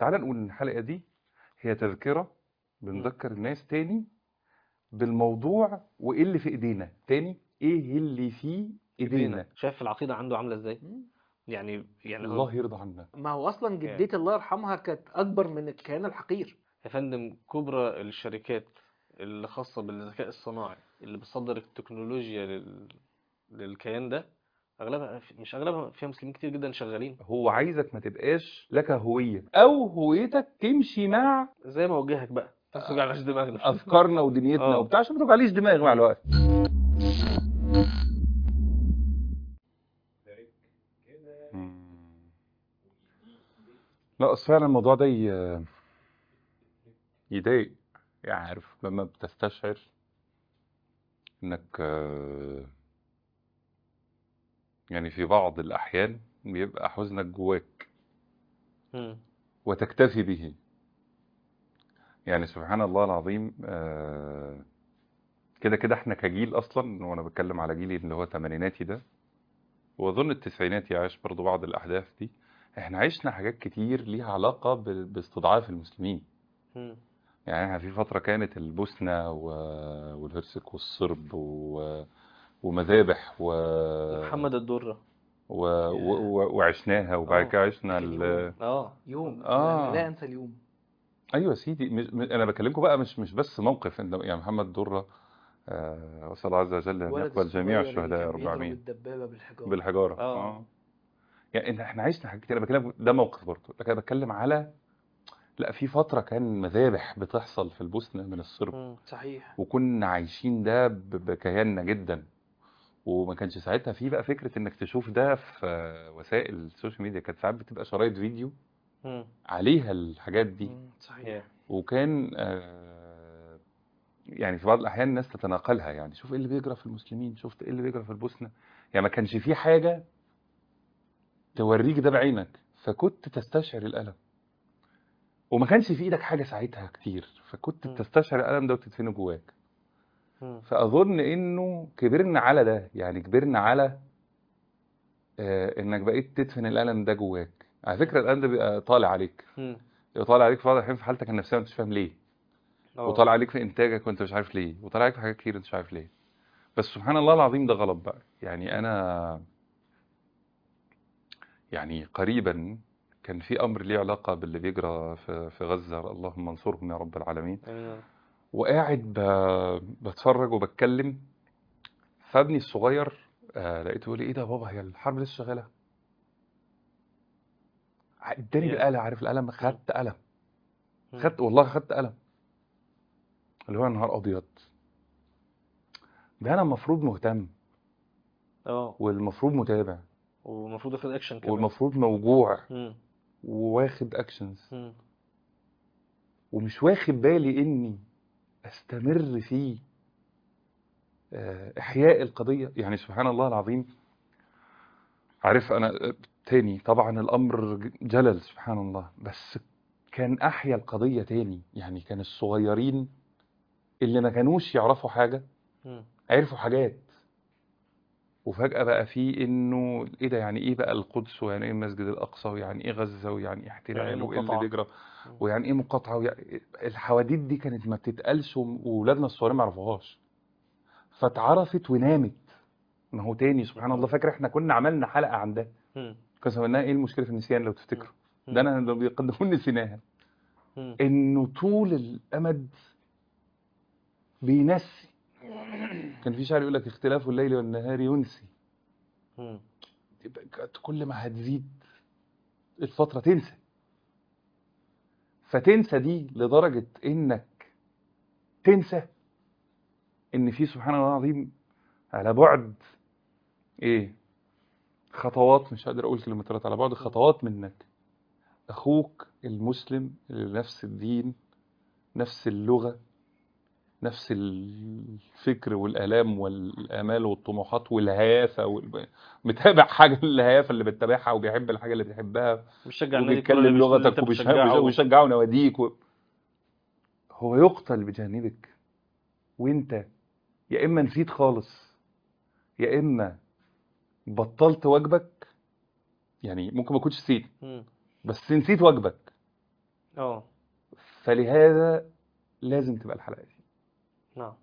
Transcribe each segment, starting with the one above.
تعال نقول ان الحلقة دي هي تذكرة بنذكر الناس تاني بالموضوع وايه اللي في ايدينا تاني ايه اللي في ايدينا شايف العقيدة عنده عاملة ازاي يعني يعني هو- الله يرضى عنا ما هو اصلا جدتي الله يرحمها كانت اكبر من الكيان الحقير يا فندم كبرى الشركات اللي خاصة بالذكاء الصناعي اللي بتصدر التكنولوجيا لل... للكيان ده اغلبها مش اغلبها فيها مسلمين كتير جدا شغالين هو عايزك ما تبقاش لك هوية او هويتك تمشي مع زي ما اوجهك بقى بس ما توجعناش دماغنا افكارنا ودنيتنا آه. وبتاع عشان ما توجعليش دماغ مع الوقت لا اصل فعلا الموضوع ده ي- يضايق يعني عارف لما بتستشعر انك آه، يعني في بعض الاحيان بيبقى حزنك جواك مم. وتكتفي به يعني سبحان الله العظيم آه، كده كده احنا كجيل اصلا وانا بتكلم على جيلي اللي هو تمانيناتي ده واظن التسعيناتي عاش برضو بعض الاحداث دي احنا عشنا حاجات كتير ليها علاقة ب- باستضعاف المسلمين مم. يعني احنا في فترة كانت البوسنة و- والهرسك والصرب و- ومذابح و... محمد الدرة و... و... و... وعشناها وبعد آه. كده عشنا ال... اه يوم آه. أنا لا انسى اليوم ايوه يا سيدي مش... م- انا بكلمكم بقى مش مش بس موقف انت يعني محمد درة آه... واسال الله عز وجل ان الولد يقبل جميع الصغير اللي الشهداء يا كان رب بيضرب العالمين الدبابة بالحجارة بالحجارة آه. اه يعني إن احنا عشنا حاجات كتير انا بكلم ده موقف برضه لكن انا بتكلم على لا في فترة كان مذابح بتحصل في البوسنة من الصرب مم. صحيح وكنا عايشين ده ب- بكياننا جدا وما كانش ساعتها في بقى فكرة انك تشوف ده في وسائل السوشيال ميديا كانت ساعات بتبقى شرايط فيديو مم. عليها الحاجات دي مم، صحيح يا. وكان آه، يعني في بعض الأحيان الناس تتناقلها يعني شوف ايه اللي بيجرى في المسلمين شفت ايه اللي بيجرى في البوسنة يعني ما كانش في حاجة توريك ده بعينك فكنت تستشعر الألم وما كانش في ايدك حاجة ساعتها كتير فكنت مم. بتستشعر الألم ده وتدفنه جواك مم. فأظن إنه كبرنا على ده يعني كبرنا على آه، إنك بقيت تدفن الألم ده جواك على فكرة الألم ده بيبقى طالع عليك مم. بيبقى طالع عليك في بعض الأحيان في حالتك النفسية وأنت مش فاهم ليه آه. وطالع عليك في إنتاجك وأنت مش عارف ليه وطالع عليك في حاجات كتير أنت مش عارف ليه بس سبحان الله العظيم ده غلط بقى يعني أنا يعني قريبا كان في أمر ليه علاقة باللي بيجرى في في غزة اللهم انصرهم يا رب العالمين آمين. وقاعد ب- بتفرج وبتكلم فابني الصغير آه لقيته يقول لي ايه ده يا بابا هي الحرب لسه شغاله اداني يا. بالقلم عارف القلم خدت قلم مم. خدت والله خدت قلم اللي هو يا نهار ابيض ده انا المفروض مهتم اه والمفروض متابع والمفروض اخد اكشن كمان والمفروض موجوع مم. وواخد اكشنز مم. ومش واخد بالي اني استمر في آه، احياء القضيه يعني سبحان الله العظيم عارف انا آه، تاني طبعا الامر جلل سبحان الله بس كان احيا القضيه تاني يعني كان الصغيرين اللي ما كانوش يعرفوا حاجه مم. عرفوا حاجات وفجأة بقى في انه ايه ده يعني ايه بقى القدس ويعني ايه المسجد الاقصى ويعني ايه غزة ويعني ايه يعني احتلال إيه وايه اللي مقاطعة؟ بيجرى ويعني ايه مقاطعة ويعني الحواديت دي كانت ما بتتقالش وم- وولادنا الصغيرين ما يعرفوهاش فاتعرفت ونامت ما هو تاني سبحان الله فاكر احنا كنا عملنا حلقة عن ده مم. كنا سميناها ايه المشكلة في النسيان لو تفتكروا مم. ده انا لو بيقدمون نسيناها مم. انه طول الامد بينسي كان في شاعر يقول لك اختلاف الليل والنهار ينسي مم. يبقى كانت كل ما هتزيد الفترة تنسى فتنسى دي لدرجة انك تنسى ان في سبحان الله العظيم على بعد ايه خطوات مش هقدر اقول كيلومترات على بعد خطوات منك اخوك المسلم اللي نفس الدين نفس اللغة نفس الفكر والآلام والآمال والطموحات والهيافة وال... متابع حاجة الهيافة اللي بتتابعها وبيحب الحاجة اللي بيحبها بيشجع النادي كله وبيتكلم اللي لغتك انت وبيشجع بتشجعه. ويشجعوا نواديك و... هو يقتل بجانبك وانت يا اما نسيت خالص يا اما بطلت واجبك يعني ممكن ما كنتش نسيت مم. بس نسيت واجبك اه فلهذا لازم تبقى الحلقة دي نعم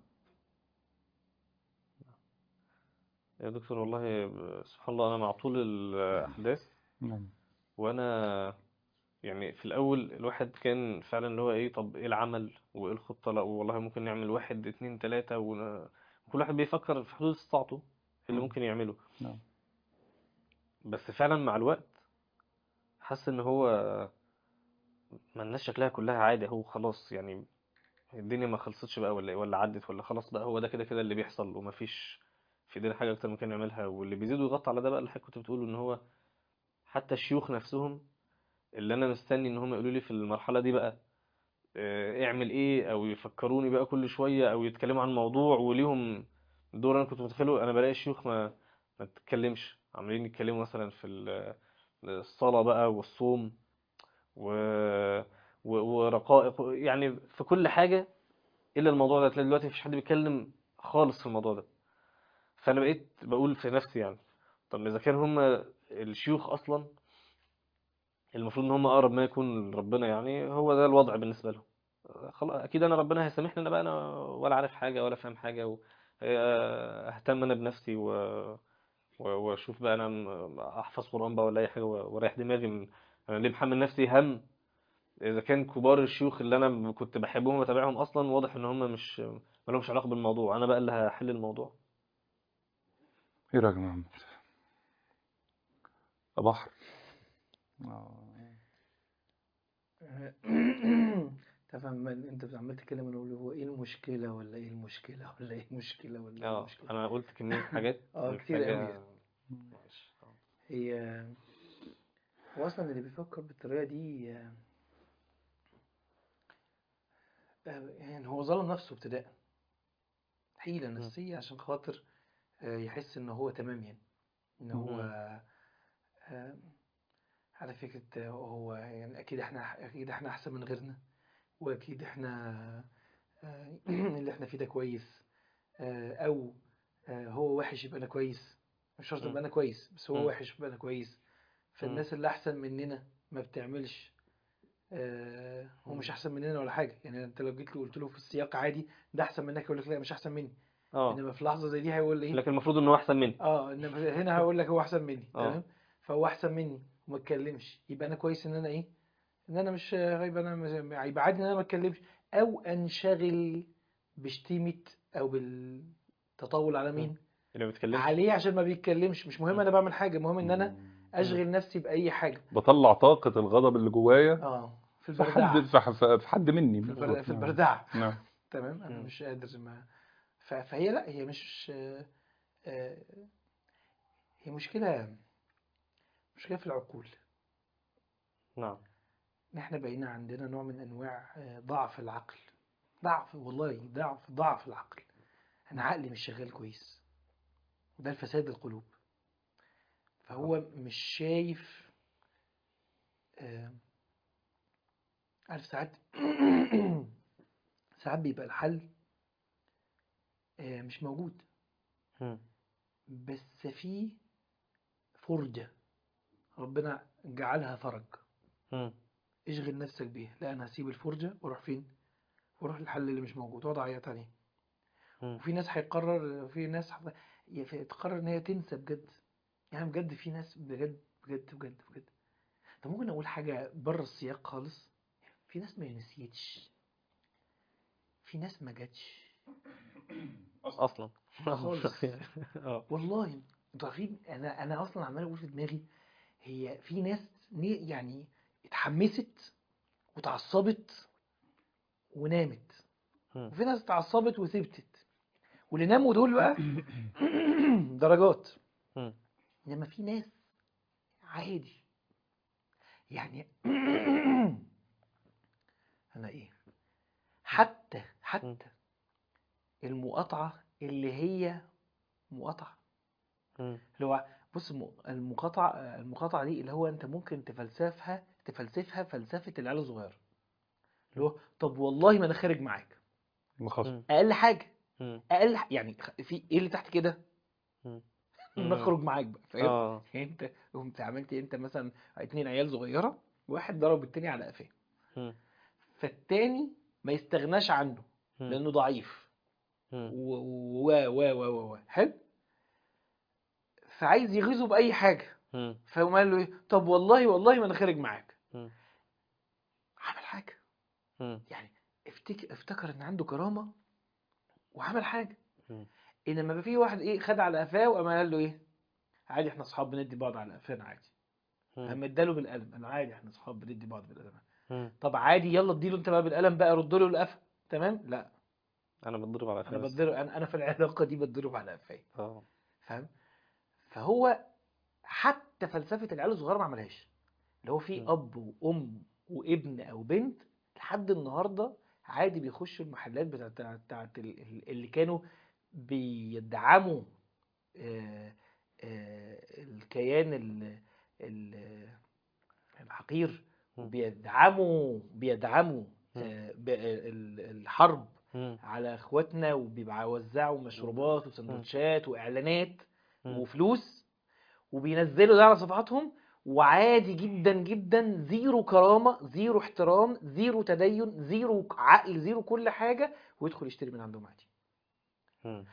يا دكتور والله ب- سبحان الله انا مع طول الاحداث نعم وانا يعني في الاول الواحد كان فعلا اللي هو ايه طب ايه العمل وايه الخطه لا والله ممكن نعمل واحد اتنين تلاته ون- وكل واحد بيفكر في حدود استطاعته اللي مم. ممكن يعمله نعم بس فعلا مع الوقت حاسس ان هو ما الناس شكلها كلها عادي هو خلاص يعني الدنيا ما خلصتش بقى ولا إيه، ولا عدت ولا خلاص بقى هو ده كده كده اللي بيحصل ومفيش في ايدينا حاجه اكتر من كده نعملها واللي بيزيد ويغطي على ده بقى اللي حضرتك كنت بتقوله ان هو حتى الشيوخ نفسهم اللي انا مستني ان هم يقولوا لي في المرحله دي بقى آه، اعمل ايه او يفكروني بقى كل شويه او يتكلموا عن موضوع وليهم دور انا كنت متخيله انا بلاقي الشيوخ ما ما تتكلمش عمالين يتكلموا مثلا في ال- الصلاه بقى والصوم و... و... ورقائق يعني في كل حاجه الا الموضوع ده تلاقي دلوقتي مفيش حد بيتكلم خالص في الموضوع ده فانا بقيت بقول في نفسي يعني طب اذا كان هم الشيوخ اصلا المفروض ان هم اقرب ما يكون لربنا يعني هو ده الوضع بالنسبه لهم خلاص اكيد انا ربنا هيسامحني انا بقى انا ولا عارف حاجه ولا فاهم حاجه و... اهتم انا بنفسي و... و- واشوف بقى انا م- احفظ قران بقى ولا اي حاجه و- واريح دماغي من انا ليه محمل نفسي هم اذا كان كبار الشيوخ اللي انا كنت بحبهم وبتابعهم اصلا واضح ان هم مش ما لهمش علاقه بالموضوع انا بقى اللي هحل الموضوع ايه رايك يا محمد بحر آه. تفهم انت عمال تتكلم انا اقول هو ايه المشكله ولا ايه المشكله ولا ايه المشكله ولا ايه اه المشكله انا قلت كميه حاجات اه كتير محتاجة- قوي. ماشي. آه. هي هو اصلا اللي بيفكر بالطريقه دي آه، آه، يعني هو ظلم نفسه ابتداء حيلة نفسية عشان خاطر آه، يحس ان هو تمام يعني ان هو مم. آه، على فكرة آه، هو يعني اكيد احنا اكيد احنا احسن من غيرنا واكيد احنا آه، اللي احنا فيه ده كويس آه، او آه، هو وحش يبقى انا كويس مش شرط مم. يبقى انا كويس بس هو مم. وحش يبقى انا كويس فالناس اللي احسن مننا ما بتعملش آه، هو مش مم. احسن مننا ولا حاجه يعني انت لو جيت له قلت له في السياق عادي ده احسن منك يقول لك لا مش احسن مني اه انما في لحظه زي دي هيقول ايه لكن المفروض ان هو احسن مني اه انما هنا هقول لك هو احسن مني آه. تمام فهو احسن مني وما اتكلمش يبقى انا كويس ان انا ايه ان انا مش هيبقى انا مش- هيبقى عادي ان انا ما اتكلمش او انشغل بشتيمه او بالتطاول على مين اللي ما بيتكلمش عليه عشان ما بيتكلمش مش مهم انا بعمل حاجه المهم ان انا مم. اشغل نفسي باي حاجه بطلع طاقة الغضب اللي جوايا اه في في حد البردعه في ح- في حد مني في بالظبط. البر- في نعم. البردعه نعم تمام انا مم. مش قادر ما ف- فهي لا هي مش آه، آه، هي مشكله مشكله في العقول نعم ان احنا بقينا عندنا نوع من انواع آه، ضعف العقل ضعف والله ضعف ضعف العقل انا عقلي مش شغال كويس وده الفساد القلوب فهو مش شايف آه، عارف ساعات ساعات بيبقى الحل آه، مش موجود مم. بس في فرجة ربنا جعلها فرج مم. اشغل نفسك بيها لا انا هسيب الفرجة واروح فين واروح للحل اللي مش موجود واقعد اعيط عليه مم. وفي ناس هيقرر في ناس هت- ي- تقرر ان هي تنسى بجد يعني بجد في ناس بجد بجد بجد بجد طب ممكن اقول حاجة بره السياق خالص في ناس ما نسيتش في ناس ما جاتش اصلا خالص. اه والله انتوا عارفين انا انا اصلا عمال اقول في دماغي هي في ناس ني- يعني اتحمست وتعصبت ونامت مم. وفي ناس اتعصبت وثبتت واللي ناموا دول بقى درجات مم. انما في ناس عادي يعني انا ايه حتى حتى المقاطعة اللي هي مقاطعة مم. اللي هو بص الم- المقاطعة المقاطعة دي اللي هو انت ممكن تفلسفها تفلسفها فلسفة العيال الصغيرة اللي هو طب والله ما انا خارج معاك الخصم مم. اقل حاجة مم. اقل ح- يعني خ- في ايه اللي تحت كده مم. نخرج معاك بقى فاهم اه يعني انت قمت عملت إيه؟ انت مثلا اتنين عيال صغيرة واحد ضرب التاني على قفاه مم. فالتاني ما يستغناش عنه مم. لانه ضعيف مم. و و و و و و حلو فعايز يغيظه باي حاجه مم. فيقوم قال له ايه طب والله والله ما انا خارج معاك مم. عمل حاجه مم. يعني افتكر افتكر ان عنده كرامه وعمل حاجه مم. انما بقى في واحد ايه خد على قفاه وقام قال له ايه عادي احنا اصحاب بندي بعض على قفانا عادي مم. قام اداله بالقلم انا عادي احنا اصحاب بندي بعض بالقلم مم. طب عادي يلا اديله انت بقى بالقلم بقى رد له القفا تمام لا انا بتضرب على انا فاس بتضرب انا انا في العلاقه دي بتضرب على قفاي اه فاهم فهو حتى فلسفه العيال الصغيره ما عملهاش اللي هو في م. اب وام وابن او بنت لحد النهارده عادي بيخشوا المحلات بتاعت بتاعت ال- ال- اللي كانوا بيدعموا آه، آه، الكيان ال- ال- الحقير م. وبيدعموا بيدعموا م. آه، ب- ال- الحرب مم. على اخواتنا وبيوزعوا مشروبات وسندوتشات واعلانات مم. وفلوس وبينزلوا ده على صفحاتهم وعادي جدا جدا زيرو كرامة زيرو احترام زيرو تدين زيرو عقل زيرو كل حاجة ويدخل يشتري من عندهم عادي مم.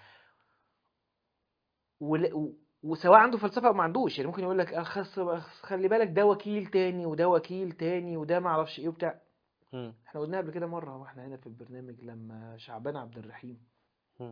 ول- و- وسواء عنده فلسفة او ما عندوش يعني ممكن يقول لك أخس خلي بالك ده وكيل تاني وده وكيل تاني وده ما اعرفش ايه وبتاع مم. احنا قلناها قبل كده مرة واحنا هنا في البرنامج لما شعبان عبد الرحيم مم.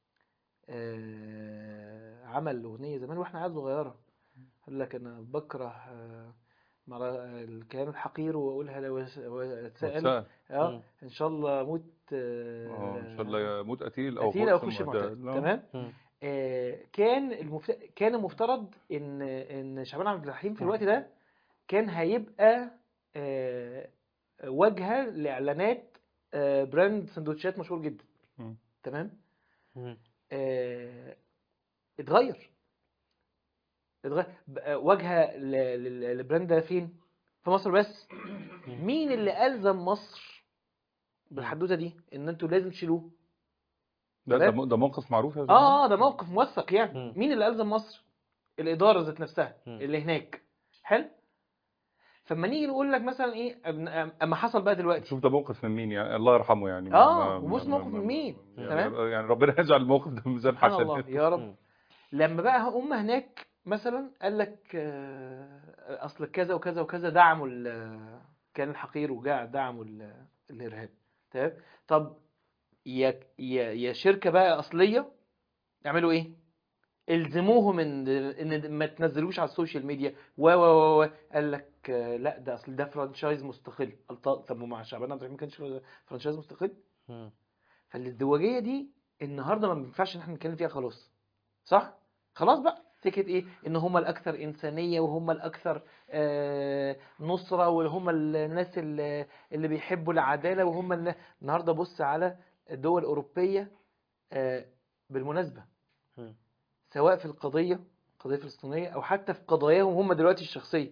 آه، عمل أغنية زمان واحنا عيال صغيرة قال لك أنا بكره آه، مرا- الكلام الحقير وأقولها لو وس- واتسأل واتسأل. اه مم. إن شاء الله أموت اه ان شاء الله يموت قتيل او قتيل أو خبز أخش معتاد. معتاد آه. تمام مم. آه، كان المفت... كان المفترض إن إن شعبان عبد الرحيم في الوقت ده كان هيبقى آه، واجهة لإعلانات آه، براند سندوتشات مشهور جدا مم. تمام مم. آه، اتغير اتغير بقى واجهه ل- ل- للبراند ده فين في مصر بس مين اللي ألزم مصر بالحدوته دي ان انتوا لازم تشيلوه ده ده تمام؟ م- ده موقف معروف يا زلمه اه اه ده موقف موثق يعني مم. مين اللي ألزم مصر الإدارة ذات نفسها مم. اللي هناك حلو فما نيجي نقول لك مثلا ايه أم- اما حصل بقى دلوقتي شوف ده موقف من مين يعني الله يرحمه يعني ما- آه، ما- وبص ما- موقف ما- من مين؟ يعني, تمام؟ يعني ربنا يجعل الموقف ده ميزان سبحان الله حسنات يا رب مم. لما بقى هم هناك مثلا قال لك آه، اصل كذا وكذا وكذا دعموا ال- كان الحقير وجاع دعموا ال- الارهاب تمام طب يا يا يا شركه بقى اصليه يعملوا ايه الزموهم ان ان ما تنزلوش على السوشيال ميديا و و و و. قال لك آه، لا ده اصل ده فرانشايز مستقل قال طب طب مع شعبان عبد الرحيم ما كانش فرانشايز مستقل مم. فالازدواجيه دي النهارده ما ينفعش ان احنا نتكلم فيها خلاص صح خلاص بقى فكره ايه ان هم الاكثر انسانيه وهم الاكثر آه، نصره وهم الناس اللي اللي بيحبوا العداله وهم اللي النهارده بص على الدول الاوروبيه آه، بالمناسبه مم. سواء في القضيه القضيه الفلسطينيه او حتى في قضاياهم هم دلوقتي الشخصيه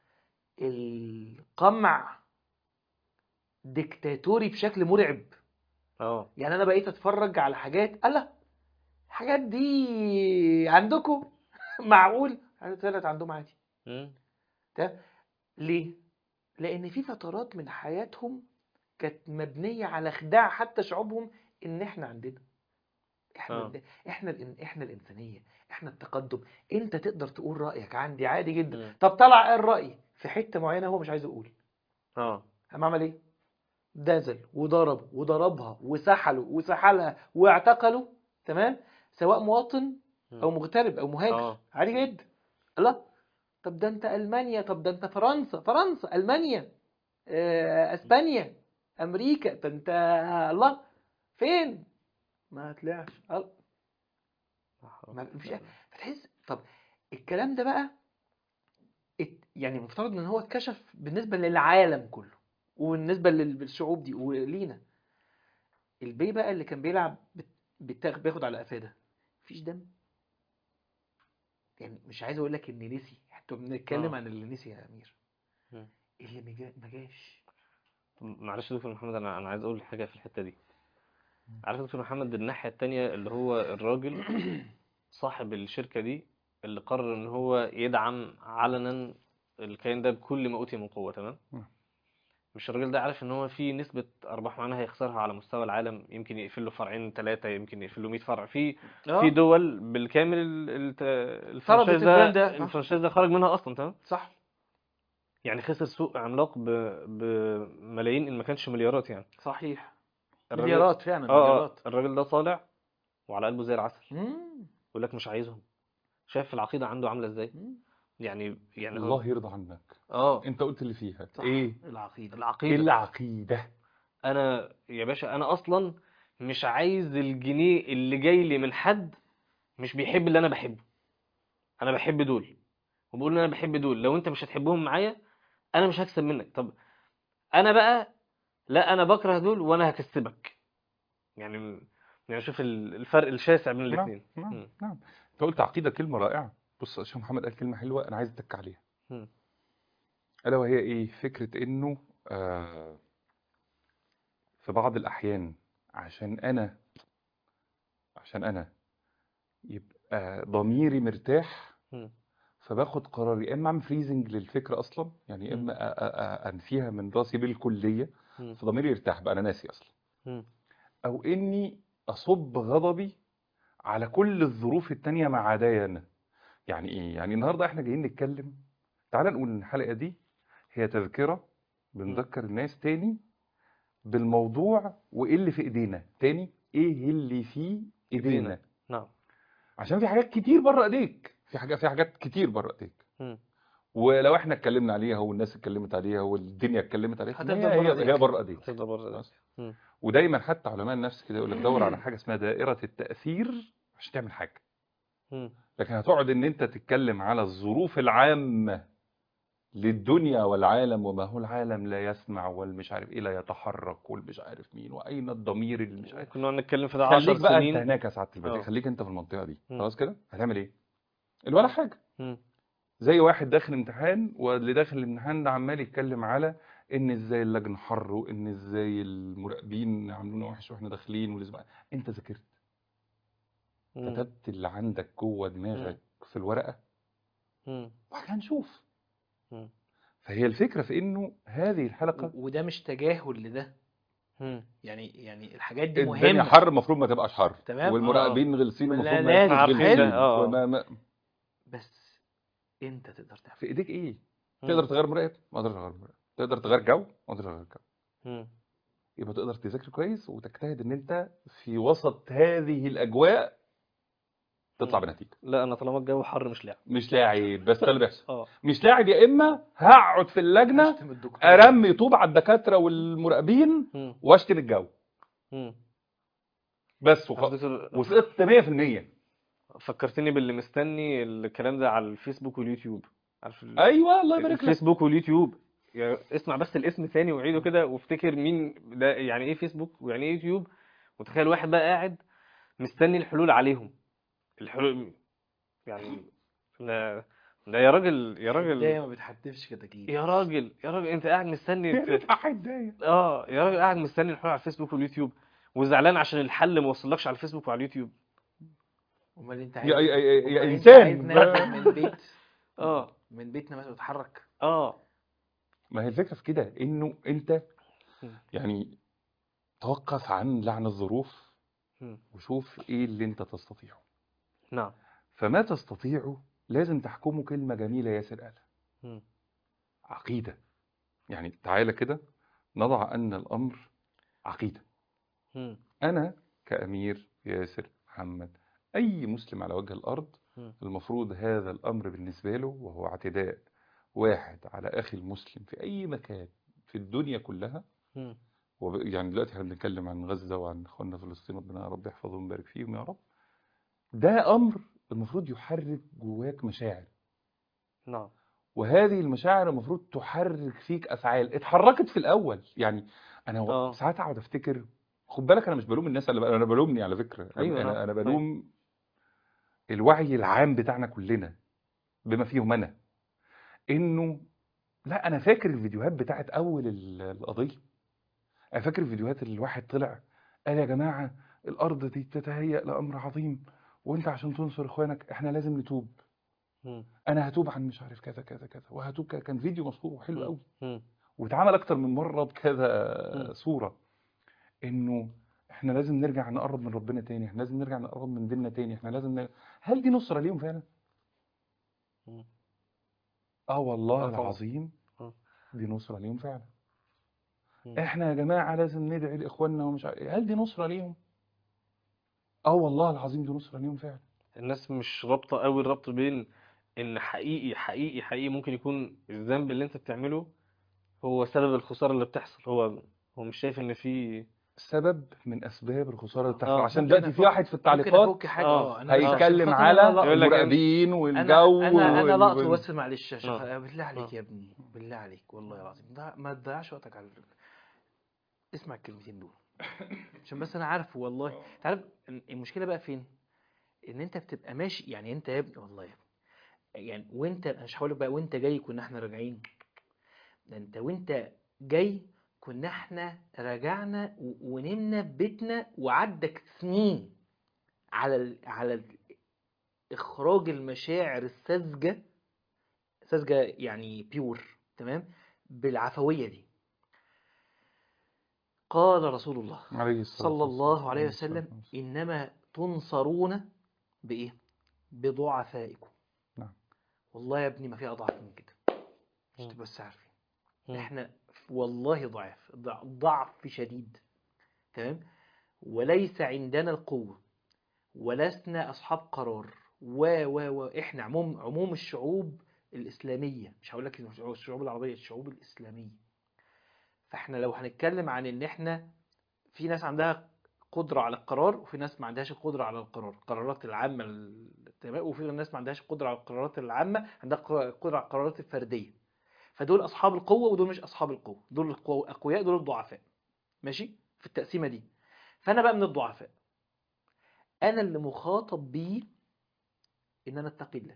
القمع ديكتاتوري بشكل مرعب اه يعني انا بقيت اتفرج على حاجات الله الحاجات دي عندكم معقول طلعت عندهم عادي مم. تمام ليه لان في فترات من حياتهم كانت مبنيه على خداع حتى شعوبهم ان احنا عندنا احنا آه. عندنا. احنا الإن- احنا الانسانيه احنا التقدم انت تقدر تقول رايك عندي عادي جدا مم. طب طلع قال راي في حته معينه هو مش عايز يقول اه قام عمل ايه نزل وضرب وضربها وسحله وسحلها واعتقله تمام سواء مواطن او مغترب او مهاجر اه عادي جدا الله طب ده انت المانيا طب ده انت فرنسا فرنسا المانيا آه، اسبانيا امريكا ده انت الله فين ما طلعش الله ما فيش فتحس طب الكلام ده بقى ات- يعني مفترض ان هو اتكشف بالنسبه للعالم كله وبالنسبه لل- للشعوب دي ولينا البي بقى اللي كان بيلعب بت- بتاخ- بياخد على قفاه ده مفيش دم يعني مش عايز اقول لك ان نسي احنا بنتكلم آه. عن اللي نسي يا امير مم. اللي ما جا- ما جاش معلش يا دكتور محمد انا انا عايز اقول حاجه في الحته دي عارف يا دكتور محمد الناحيه التانية اللي هو الراجل صاحب الشركه دي اللي قرر ان هو يدعم علنا الكيان ده بكل ما اوتي من قوه تمام نعم. مش الراجل ده عارف ان هو في نسبة ارباح معينة هيخسرها على مستوى العالم يمكن يقفل له فرعين ثلاثة يمكن يقفل له 100 فرع في اه في دول بالكامل ال- ال- فرضت الفرنشايز ده البراند ده. الفرنشايز ده خرج منها اصلا تمام صح يعني خسر سوق عملاق ب- بملايين ان ما كانش مليارات يعني صحيح الراجل- مليارات فعلا اه اه مليارات الراجل ده طالع وعلى قلبه زي العسل مم. يقول لك مش عايزهم شايف العقيدة عنده عاملة ازاي مم. يعني يعني هو الله يرضى عنك اه انت قلت اللي فيها صح. ايه العقيدة العقيدة العقيدة انا يا باشا انا اصلا مش عايز الجنيه اللي جاي لي من حد مش بيحب اللي انا بحبه انا بحب دول وبقول ان انا بحب دول لو انت مش هتحبهم معايا انا مش هكسب منك طب انا بقى لا انا بكره دول وانا هكسبك يعني يعني شوف ال- الفرق الشاسع بين نعم الاثنين نعم نعم انت قلت عقيدة كلمة رائعة بص يا شيخ محمد قال كلمة حلوة انا عايز اتك عليها مم. الا وهي ايه فكرة انه آه في بعض الاحيان عشان انا عشان انا يبقى ضميري مرتاح مم. فباخد قرار يا اما اعمل فريزنج للفكره اصلا يعني يا مم. اما أ- أ- أ- انفيها من راسي بالكليه مم. فضميري يرتاح بقى انا ناسي اصلا مم. او اني اصب غضبي على كل الظروف التانية ما عدايا انا يعني ايه يعني النهارده احنا جايين نتكلم تعال نقول ان الحلقه دي هي تذكره بنذكر الناس تاني بالموضوع وايه اللي في ايدينا تاني ايه اللي في ايدينا إيدينا. نعم عشان في حاجات كتير بره ايديك في حاجات في حاجات كتير بره ايديك مم. ولو احنا اتكلمنا عليها والناس اتكلمت عليها والدنيا اتكلمت عليها هتفضل هي بره هي ايديك. هي بره ايديك هتفضل بره ده. بس. مم. ودايما حتى علماء النفس كده يقول لك دور على حاجه اسمها دائره التاثير عشان تعمل حاجه مم. لكن هتقعد ان انت تتكلم على الظروف العامه للدنيا والعالم وما هو العالم لا يسمع والمش عارف ايه لا يتحرك والمش عارف مين واين الضمير اللي مش عارف كنا نتكلم في ده 10 خليك بقى انت سنين هناك يا سعاده البديع اه. خليك انت في المنطقه دي مم. خلاص كده هتعمل ايه ولا حاجه مم. زي واحد داخل امتحان واللي داخل الامتحان ده عمال يتكلم على ان ازاي اللجنه حر وان ازاي المراقبين عاملونا وحش واحنا داخلين ولازم انت ذاكرت مم. كتبت اللي عندك جوه دماغك في الورقه مم. واحنا هنشوف مم. فهي الفكره في انه هذه الحلقه وده مش تجاهل لده مم. يعني يعني الحاجات دي الدنيا مهمة حر المفروض ما تبقاش حر تمام. والمراقبين غلسين لا، المفروض ما لازم. يبقوش عارفين غلسين ده، اه. وما- ما- بس انت تقدر تعمل في ايديك ايه مم. تقدر تغير مراقب ما تقدرش تغير مراقب تقدر تغير جو ما تقدرش تغير جو مم. يبقى تقدر تذاكر كويس وتجتهد ان انت في وسط هذه الاجواء تطلع مم. بنتيجه لا انا طالما الجو حر مش لاعب مش لاعب بس ده اللي بيحصل اه مش لاعب يا اما هقعد في اللجنه اشتم الدكتور ارمي طوب على الدكاتره والمراقبين مم. واشتم الجو مم. بس عارف وخ... دكتور، وسقطت 100% فكرتني باللي مستني الكلام ده على الفيسبوك واليوتيوب عارف ال- ايوه الله يبارك لك الفيسبوك واليوتيوب يعني اسمع بس الاسم ثاني وعيده كده وافتكر مين ده يعني ايه فيسبوك ويعني ايه يوتيوب وتخيل واحد بقى قاعد مستني الحلول عليهم الحلول يعني ده ده يا راجل يا راجل البداية ما بتحدفش كتاكيت يا راجل يا راجل انت قاعد مستني ت- هتضايق اه يا راجل قاعد مستني الحلول على الفيسبوك واليوتيوب وزعلان عشان الحل ما وصلكش على الفيسبوك وعلى اليوتيوب امال انت يا, عايز يا, يا, أمال يا انت عايز انسان ننزل من البيت اه من بيتنا مثلا وتتحرك اه ما هي الفكره في كده انه انت مم. يعني توقف عن لعن الظروف مم. وشوف ايه اللي انت تستطيعه نعم فما تستطيعه لازم تحكمه كلمه جميله ياسر قالها مم. عقيده يعني تعالى كده نضع ان الامر عقيده مم. انا كامير ياسر محمد اي مسلم على وجه الارض مم. المفروض هذا الامر بالنسبه له وهو اعتداء واحد على اخي المسلم في اي مكان في الدنيا كلها مم. وب- يعني دلوقتي احنا بنتكلم عن غزه وعن اخواننا في فلسطين ربنا يا رب يحفظهم ويبارك فيهم يا رب ده امر المفروض يحرك جواك مشاعر نعم وهذه المشاعر المفروض تحرك فيك افعال اتحركت في الاول يعني انا و- اه. ساعات اقعد افتكر خد بالك انا مش بلوم الناس اللي انا بلومني على فكره أنا- أيوة، انا نعم. انا بلوم الوعي العام بتاعنا كلنا بما فيهم انا انه لا انا فاكر الفيديوهات بتاعت اول ال- القضيه انا فاكر الفيديوهات اللي الواحد طلع قال يا جماعه الارض دي تتهيأ لامر عظيم وانت عشان تنصر اخوانك احنا لازم نتوب مم. انا هتوب عن مش عارف كذا كذا كذا وهتوب كذا كان فيديو مشهور وحلو مم. قوي مم. واتعمل اكتر من مره بكذا مم. صوره انه احنا لازم نرجع نقرب من ربنا تاني احنا لازم نرجع نقرب من ديننا تاني احنا لازم ن... هل دي نصره ليهم فعلا مم. اه والله آه طبعا. العظيم آه. دي نصره ليهم فعلا مم. احنا يا جماعه لازم ندعي لاخواننا ومش عارف إيه. هل دي نصره ليهم اه والله العظيم دي نصره ليهم فعلا الناس مش رابطة قوي الربط بين ان حقيقي حقيقي حقيقي ممكن يكون الذنب اللي انت بتعمله هو سبب الخسارة اللي بتحصل هو هو مش شايف ان في سبب من اسباب الخساره اللي بتحصل آه. عشان ممكن دلوقتي في أفك- واحد في ممكن التعليقات افك حاجه آه. اه انا بس عشان هيتكلم خاطر على أنا لقط- يقول لك إن- المراقبين انا والجو انا انا وال- لقطه وال- بس معلش عشان آه. خ- بالله عليك آه. يا ابني بالله عليك والله العظيم ضيع- ما تضيعش وقتك على اسمع الكلمتين دول عشان بس انا عارف والله انت عارف إن المشكله بقى فين ان انت بتبقى ماشي يعني انت يا ابني والله يا ابني يعني وانت أنا مش هقول لك بقى وانت جاي كنا احنا راجعين ده انت وانت جاي كنا احنا راجعنا و- ونمنا في بيتنا وعدك سنين على ال... على ال... اخراج المشاعر الساذجه ساذجه يعني بيور تمام بالعفويه دي قال رسول الله عليه الصلاة صلى الله والسلام. عليه عليه الصلاة وسلم والسلام. إنما تنصرون بإيه؟ بضعفائكم نعم. والله يا ابني ما في أضعف من كده مش مم. تبقى بس عارفين مم. إحنا والله ضعف ضع- ضعف شديد تمام وليس عندنا القوة ولسنا أصحاب قرار و و و إحنا عموم عموم الشعوب الإسلامية مش هقول لك الشعوب العربية الشعوب الإسلامية فإحنا لو هنتكلم عن إن إحنا في ناس عندها قدرة على القرار وفي ناس ما عندهاش القدرة على القرار القرارات العامة ال- تمام وفي ناس ما عندهاش قدرة على القرارات العامة عندها ق- قدرة على القرارات الفردية فدول أصحاب القوة ودول مش أصحاب القوة دول القو- أقوياء دول الضعفاء ماشي في التقسيمة دي فأنا بقى من الضعفاء أنا اللي مخاطب بيه إن أنا أتقي الله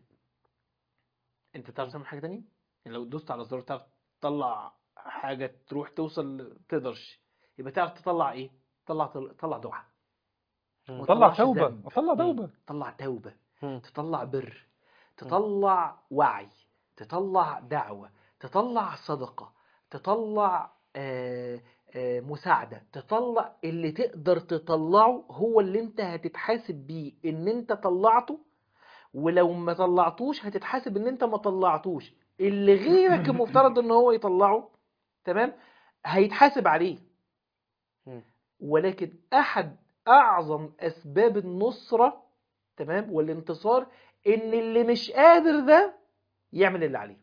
أنت تعرف تعمل حاجة تانية؟ يعني لو دوست على الزرار تعرف تطلع حاجة تروح توصل تقدرش يبقى تعرف تطلع إيه؟ طلع طلع دعاء مم. وط- طلع تطلعش توبة ذنب. طلع توبة تطلع توبة مم. تطلع بر تطلع وعي تطلع دعوة تطلع صدقة تطلع آه، آه، مساعدة تطلع اللي تقدر تطلعه هو اللي انت هتتحاسب بيه ان انت طلعته ولو ما طلعتوش هتتحاسب ان انت ما طلعتوش اللي غيرك المفترض ان هو يطلعه تمام هيتحاسب عليه مم. ولكن احد اعظم اسباب النصرة تمام والانتصار ان اللي مش قادر ده يعمل اللي عليه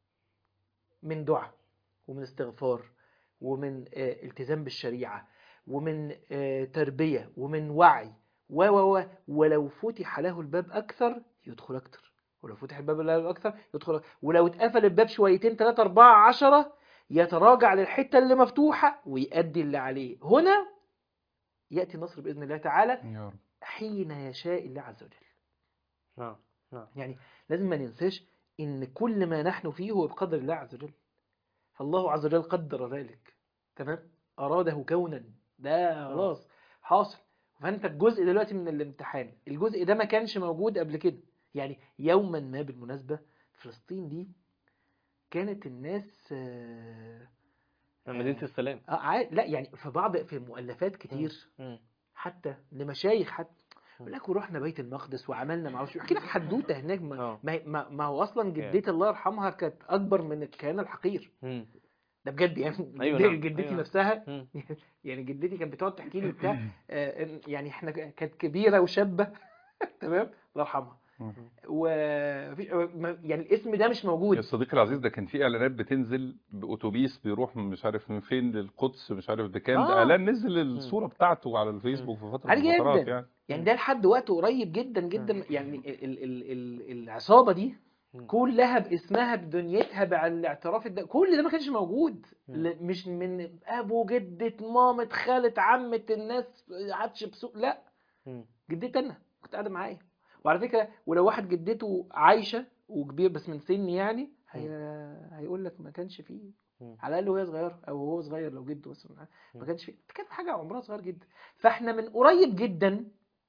من دعاء ومن استغفار ومن آه، التزام بالشريعة ومن آه، تربية ومن وعي و و و ولو فتح له الباب أكثر يدخل أكثر ولو فتح الباب له أكثر يدخل أكثر. ولو اتقفل الباب شويتين ثلاثة أربعة عشرة يتراجع للحتة اللي مفتوحة ويأدي اللي عليه هنا يأتي النصر بإذن الله تعالى يا رب حين يشاء الله عز وجل نعم نعم يعني لازم ما ننساش ان كل ما نحن فيه هو بقدر الله عز وجل فالله عز وجل قدر ذلك تمام اراده كونا ده خلاص حاصل فانت الجزء دلوقتي من الامتحان الجزء ده ما كانش موجود قبل كده يعني يوما ما بالمناسبة فلسطين دي كانت الناس آه، مدينة السلام آه، عا- لا يعني في بعض في مؤلفات كتير مم. حتى لمشايخ حتى يقول لك ورحنا بيت المقدس وعملنا معرفش يحكي لك حدوته هناك ما, آه. ما, ما, ما هو اصلا جدتي الله يرحمها كانت اكبر من الكيان الحقير مم. ده بجد يعني أيوة جدتي, نعم، جدتي أيوة. نفسها مم. يعني جدتي كانت بتقعد تحكي لي بتاع آه، إن- يعني احنا كانت كبيره وشابه تمام الله يرحمها مم. ومفيش ما- يعني الاسم ده مش موجود يا صديقي العزيز ده كان في اعلانات بتنزل باتوبيس بيروح من مش عارف من فين للقدس مش عارف بكام ده آه. اعلان نزل الصوره بتاعته على الفيسبوك في فتره من عادي الفترات جدا. يعني يعني ده لحد وقت قريب جدا جدا يعني ال ال ال ال العصابه دي مم. كلها باسمها بدنيتها بالاعتراف الد... كل ده ما كانش موجود مم. ل- مش من ابو جدة مامة خالة عمة الناس عادش بسوق لا مم. جدتي انا كنت قاعده معايا وعلى فكره ولو واحد جدته عايشه وكبير بس من سني يعني هي... هيقول لك ما كانش فيه مم. على الاقل وهي صغيره او هو صغير لو جده بس ما مم. كانش فيه كانت حاجه عمرها صغير جدا فاحنا من قريب جدا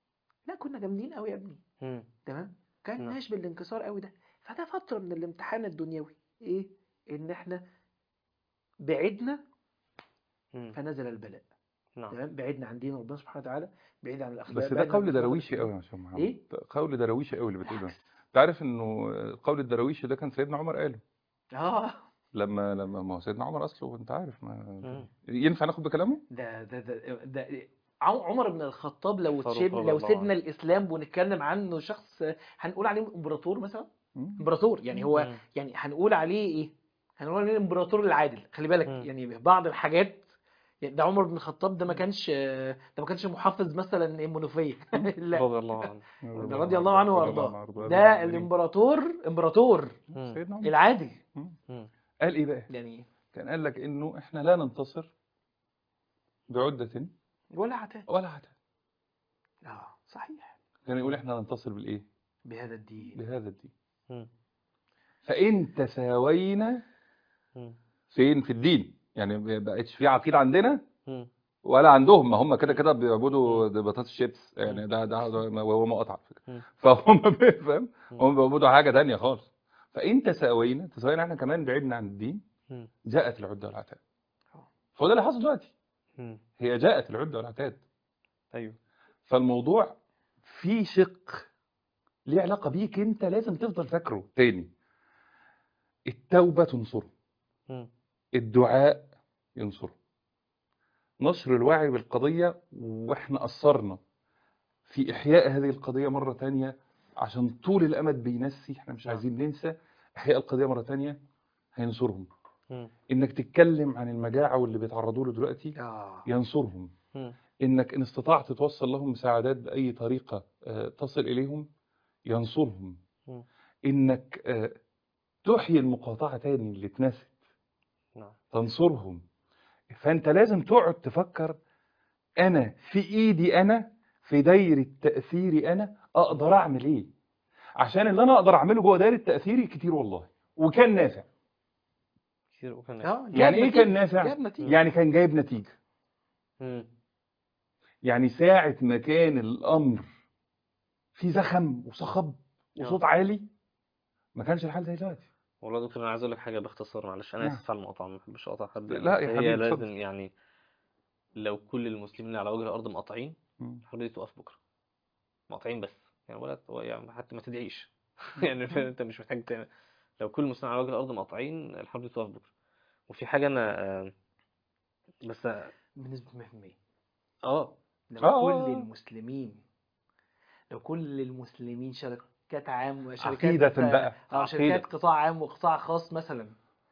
لا كنا جامدين قوي يا ابني مم. تمام كانش بالانكسار قوي ده فده فتره من الامتحان الدنيوي ايه ان احنا بعدنا مم. فنزل البلاء نعم تمام بعدنا عن دين ربنا سبحانه وتعالى بعيد عن الاخلاق بس ده بعيد عن قول الأخلاق درويشي الإسلامية. قوي يا شيخ محمد إيه؟ قول درويشي قوي اللي بتقوله بالعكس. انت عارف انه قول الدرويشي ده كان سيدنا عمر قاله اه لما لما ما هو سيدنا عمر اصله انت عارف ما مم. ينفع ناخد بكلامه ده ده ده, ده عم- عمر بن الخطاب لو فاروق تشيب رضي لو الله سيبنا عنه. الاسلام ونتكلم عنه شخص هنقول عليه امبراطور مثلا مم. امبراطور يعني هو مم. يعني هنقول عليه ايه هنقول عليه الامبراطور العادل خلي بالك مم. يعني بعض الحاجات يعني ده عمر بن الخطاب ده ما كانش ده ما كانش محافظ مثلا منوفيه لا رضي الله عنه ده رضي الله عنه وارضاه ده الامبراطور امبراطور مم. سيدنا عمر العادل مم. قال ايه بقى يعني كان قال لك انه احنا لا ننتصر بعدة ولا عتاد ولا عتاد اه صحيح كان يقول احنا ننتصر بالايه بهذا الدين بهذا الدين مم. فان تساوينا مم. فين في الدين يعني ما بقتش في عقيده عندنا مم. ولا عندهم ما هم كده كده بيعبدوا بطاطس شيبس يعني ده ده ده- وهو مقاطع على فكره مم. فهم فاهم هم بيعبدوا حاجه تانية خالص فان تساوينا تساوينا احنا كمان بعدنا عن الدين مم. جاءت العده والعتاد آه. فهو ده اللي حصل دلوقتي مم. هي جاءت العده والعتاد ايوه فالموضوع في شق ليه علاقه بيك انت لازم تفضل فاكره تاني التوبه تنصره مم. الدعاء ينصره نشر الوعي بالقضية واحنا قصرنا في إحياء هذه القضية مرة تانية عشان طول الأمد بينسي احنا مش نعم. عايزين ننسى إحياء القضية مرة تانية هينصرهم مم. إنك تتكلم عن المجاعة واللي بيتعرضوا له دلوقتي اه ينصرهم مم. إنك إن استطعت توصل لهم مساعدات بأي طريقة آه، تصل إليهم ينصرهم مم. إنك آه، تحيي المقاطعة تاني اللي اتنست نعم تنصرهم فانت لازم تقعد تفكر انا في ايدي انا في دايرة تأثيري انا اقدر اعمل ايه عشان اللي انا اقدر اعمله جوه دايرة تأثيري كتير والله وكان نافع كتير وكان اه يعني جاب ايه نتيجة، كان نافع جاب نتيجة يعني كان جايب نتيجة مم. يعني ساعة ما كان الامر في زخم وصخب وصوت عالي ما كانش الحال زي دلوقتي والله يا دكتور انا عايز اقول لك حاجه باختصار معلش انا نعم. اسف على المقاطعه ما بحبش اقاطع حد لا يا بس حبيبي، هي اتفضل. لازم يعني لو كل المسلمين على وجه الارض مقاطعين مم. الحرب دي تقف بكره مقاطعين بس يعني ولا يعني حتى ما تدعيش يعني فاهم؟ انت مش محتاج تعمل لو كل المسلمين على وجه الارض مقاطعين الحرب دي تقف بكره وفي حاجه انا آه، بس بنسبة 100% اه لو آه. كل المسلمين لو كل المسلمين شركات عام وشركات عقيدة بقى اه شركات قطاع عام وقطاع خاص مثلا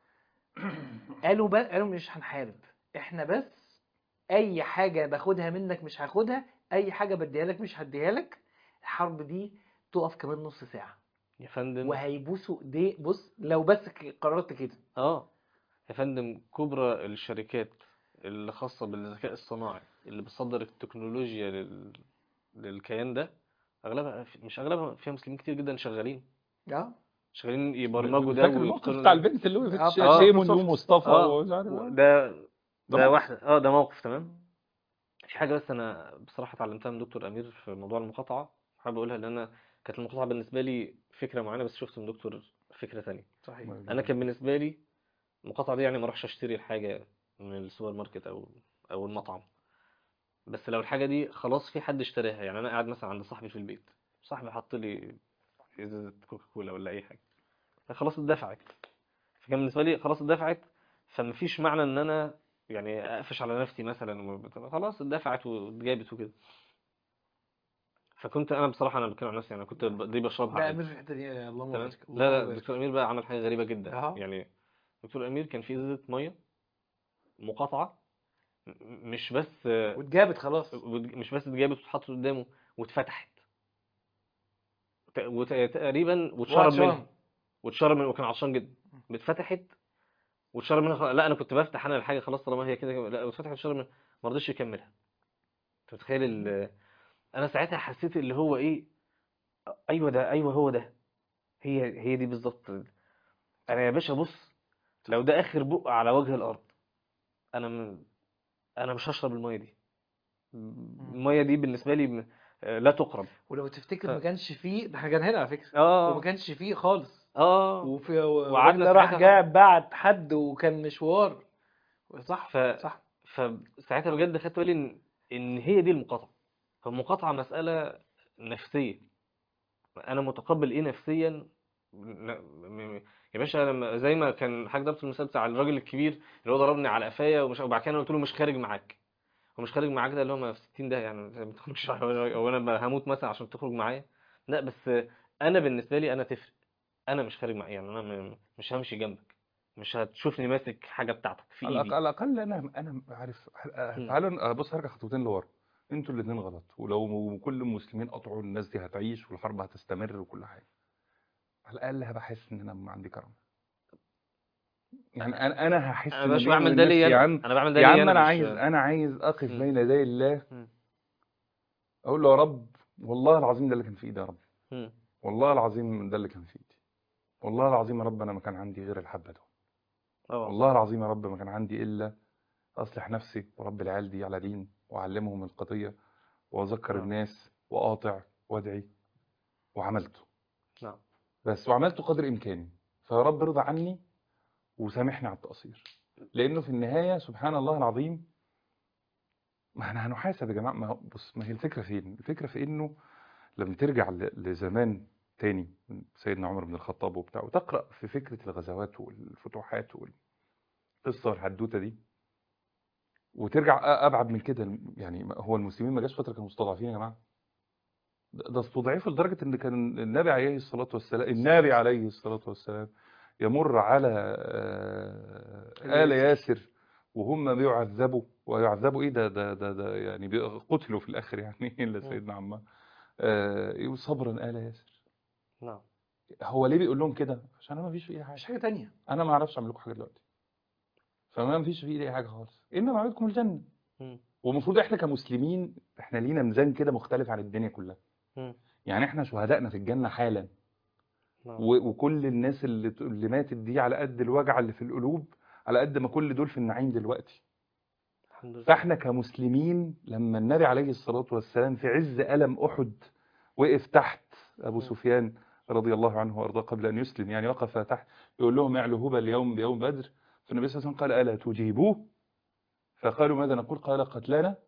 قالوا بقى قالوا مش هنحارب احنا بس اي حاجة باخدها منك مش هاخدها اي حاجة بديها لك مش هديها لك الحرب دي تقف كمان نص ساعة يا فندم وهيبوسوا ايديه بص لو بس ك- قررت كده اه يا فندم كبرى الشركات اللي خاصة بالذكاء الصناعي اللي بتصدر التكنولوجيا لل... للكيان ده اغلبها مش اغلبها فيها مسلمين كتير جدا شغالين اه شغالين يبرمجوا ده فاكر الموقف ويدخلوا- بتاع البنت اللي وقفت آه، شيمون مايكروسوفت. ومصطفى اه ومش عارف و- إيه. ده ده ده موقف. واحدة اه ده موقف تمام في حاجة بس انا بصراحة اتعلمتها من دكتور امير في موضوع المقاطعة حابب اقولها لان انا كانت المقاطعة بالنسبة لي فكرة معينة بس شفت من دكتور فكرة تانية صحيح انا كان بالنسبه لي المقاطعه دي يعني ما اروحش اشتري الحاجه من السوبر ماركت او او المطعم بس لو الحاجه دي خلاص في حد اشتراها يعني انا قاعد مثلا عند صاحبي في البيت صاحبي حط لي ازازه كوكا كولا ولا اي حاجه خلاص اتدفعت فكان بالنسبه لي خلاص اتدفعت فمفيش معنى ان انا يعني اقفش على نفسي مثلا وبت- خلاص اتدفعت واتجابت وكده فكنت انا بصراحه انا بتكلم عن نفسي انا كنت ب- دي بشربها لا عادي. امير في الحته دي آه، اللهم تمام بارك لا اللهم لا بارك. دكتور امير بقى عمل حاجه غريبه جدا أها. يعني دكتور امير كان في ازازه ميه مقاطعه م- مش بس واتجابت خلاص مش بس اتجابت واتحطت قدامه واتفتحت ت- وت- تقريبا واتشرب وعطشان. منها واتشرب منها وكان عطشان جدا اتفتحت واتشرب منها خلاص. لا انا كنت بفتح انا الحاجه خلاص طالما هي كده لا واتفتحت واتشرب منها ما رضيش يكملها انت متخيل ال- انا ساعتها حسيت اللي هو ايه ايوه ده ايوه هو ده هي هي دي بالظبط انا يا باشا بص لو ده اخر بق على وجه الارض انا م... انا مش هشرب الميه دي الميه دي بالنسبه لي م- آه، لا تقرب ولو تفتكر ف- ما كانش فيه ده احنا كان هنا على فكره وما اه كانش فيه خالص اه وفي وقعدنا وقعدنا راح ساعتها- جاء بعت حد وكان مشوار صح ف... صح فساعتها بجد خدت بالي ان ان هي دي المقاطعه فالمقاطعه مساله نفسيه انا متقبل ايه نفسيا لا، م- م- يا باشا لما زي ما كان حاج ضربت المثال بتاع الراجل الكبير اللي هو ضربني على قفايا ومش وبعد كده انا قلت له مش خارج معاك ومش خارج معاك ده اللي هو ما في 60 ده يعني ما تخرجش او انا ما هموت مثلا عشان تخرج معايا لا بس انا بالنسبه لي انا تفرق انا مش خارج معاك يعني انا م- مش همشي جنبك مش هتشوفني ماسك حاجه بتاعتك في على الأقل, ايدي على الأقل أنا أنا عارف مم. تعالوا بص هرجع خطوتين لورا أنتوا الاتنين غلط ولو كل المسلمين قطعوا الناس دي هتعيش والحرب هتستمر وكل حاجة على الأقل هبقى حاسس إن أنا عندي كرم يعني أنا أنا هحس انا إن مش بيني بعمل وبين ده نفسي ليا يا انا عم انا بعمل ده يا ليا عم انا أنا مش عايز أنا عايز أقف مم. بين يدي الله مم. أقول له يا رب والله العظيم ده اللي كان في إيدي يا رب مم. والله العظيم ده اللي كان في إيدي والله العظيم يا رب أنا ما كان عندي غير الحبة دول اه والله العظيم يا رب ما كان عندي إلا أصلح نفسي ورب العيال دي على دين وأعلمهم القضية وأذكر نعم. الناس وأقاطع وأدعي وعملته نعم بس وعملته قدر إمكاني فيا رب ارضى عني وسامحني على التقصير لأنه في النهاية سبحان الله العظيم ما احنا هنحاسب يا جماعة ما هو بص ما هي الفكرة فين الفكرة في إنه لما ترجع ل- لزمان تاني من سيدنا عمر بن الخطاب وبتاع وتقرأ في فكرة الغزوات والفتوحات والقصة والحدوتة دي وترجع أ- أبعد من كده يعني ما- هو المسلمين ما جاش فترة كانوا مستضعفين يا جماعة ده ده استضعفوا لدرجة إن كان النبي عليه الصلاة والسلام النبي عليه الصلاة والسلام يمر على آه، آل ياسر وهم بيعذبوا ويعذبوا إيه ده ده ده, ده يعني بي- قتلوا في الآخر يعني إلا مم. سيدنا عمار آه، يقول صبرا آل ياسر نعم هو ليه بيقول لهم كده عشان أنا ما فيش في إيدي حاجة مش حاجة تانية أنا ما أعرفش أعمل لكم حاجة دلوقتي فما فيش في إيدي أي حاجة خالص إنما موعدكم الجنة مم. والمفروض إحنا كمسلمين إحنا لينا ميزان كده مختلف عن الدنيا كلها مم. يعني إحنا شهدائنا في الجنة حالا نعم و- وكل الناس اللي اللي ماتت دي على قد الوجع اللي في القلوب على قد ما كل دول في النعيم دلوقتي الحمد لله فاحنا كمسلمين لما النبي عليه الصلاة والسلام في عز ألم أحد وقف تحت أبو مم. سفيان رضي الله عنه وأرضاه قبل أن يسلم يعني وقف تحت يقول لهم اعلوا هبا اليوم بيوم بدر فالنبي صلى الله عليه وسلم قال ألا تجيبوه فقالوا ماذا نقول قال قتلنا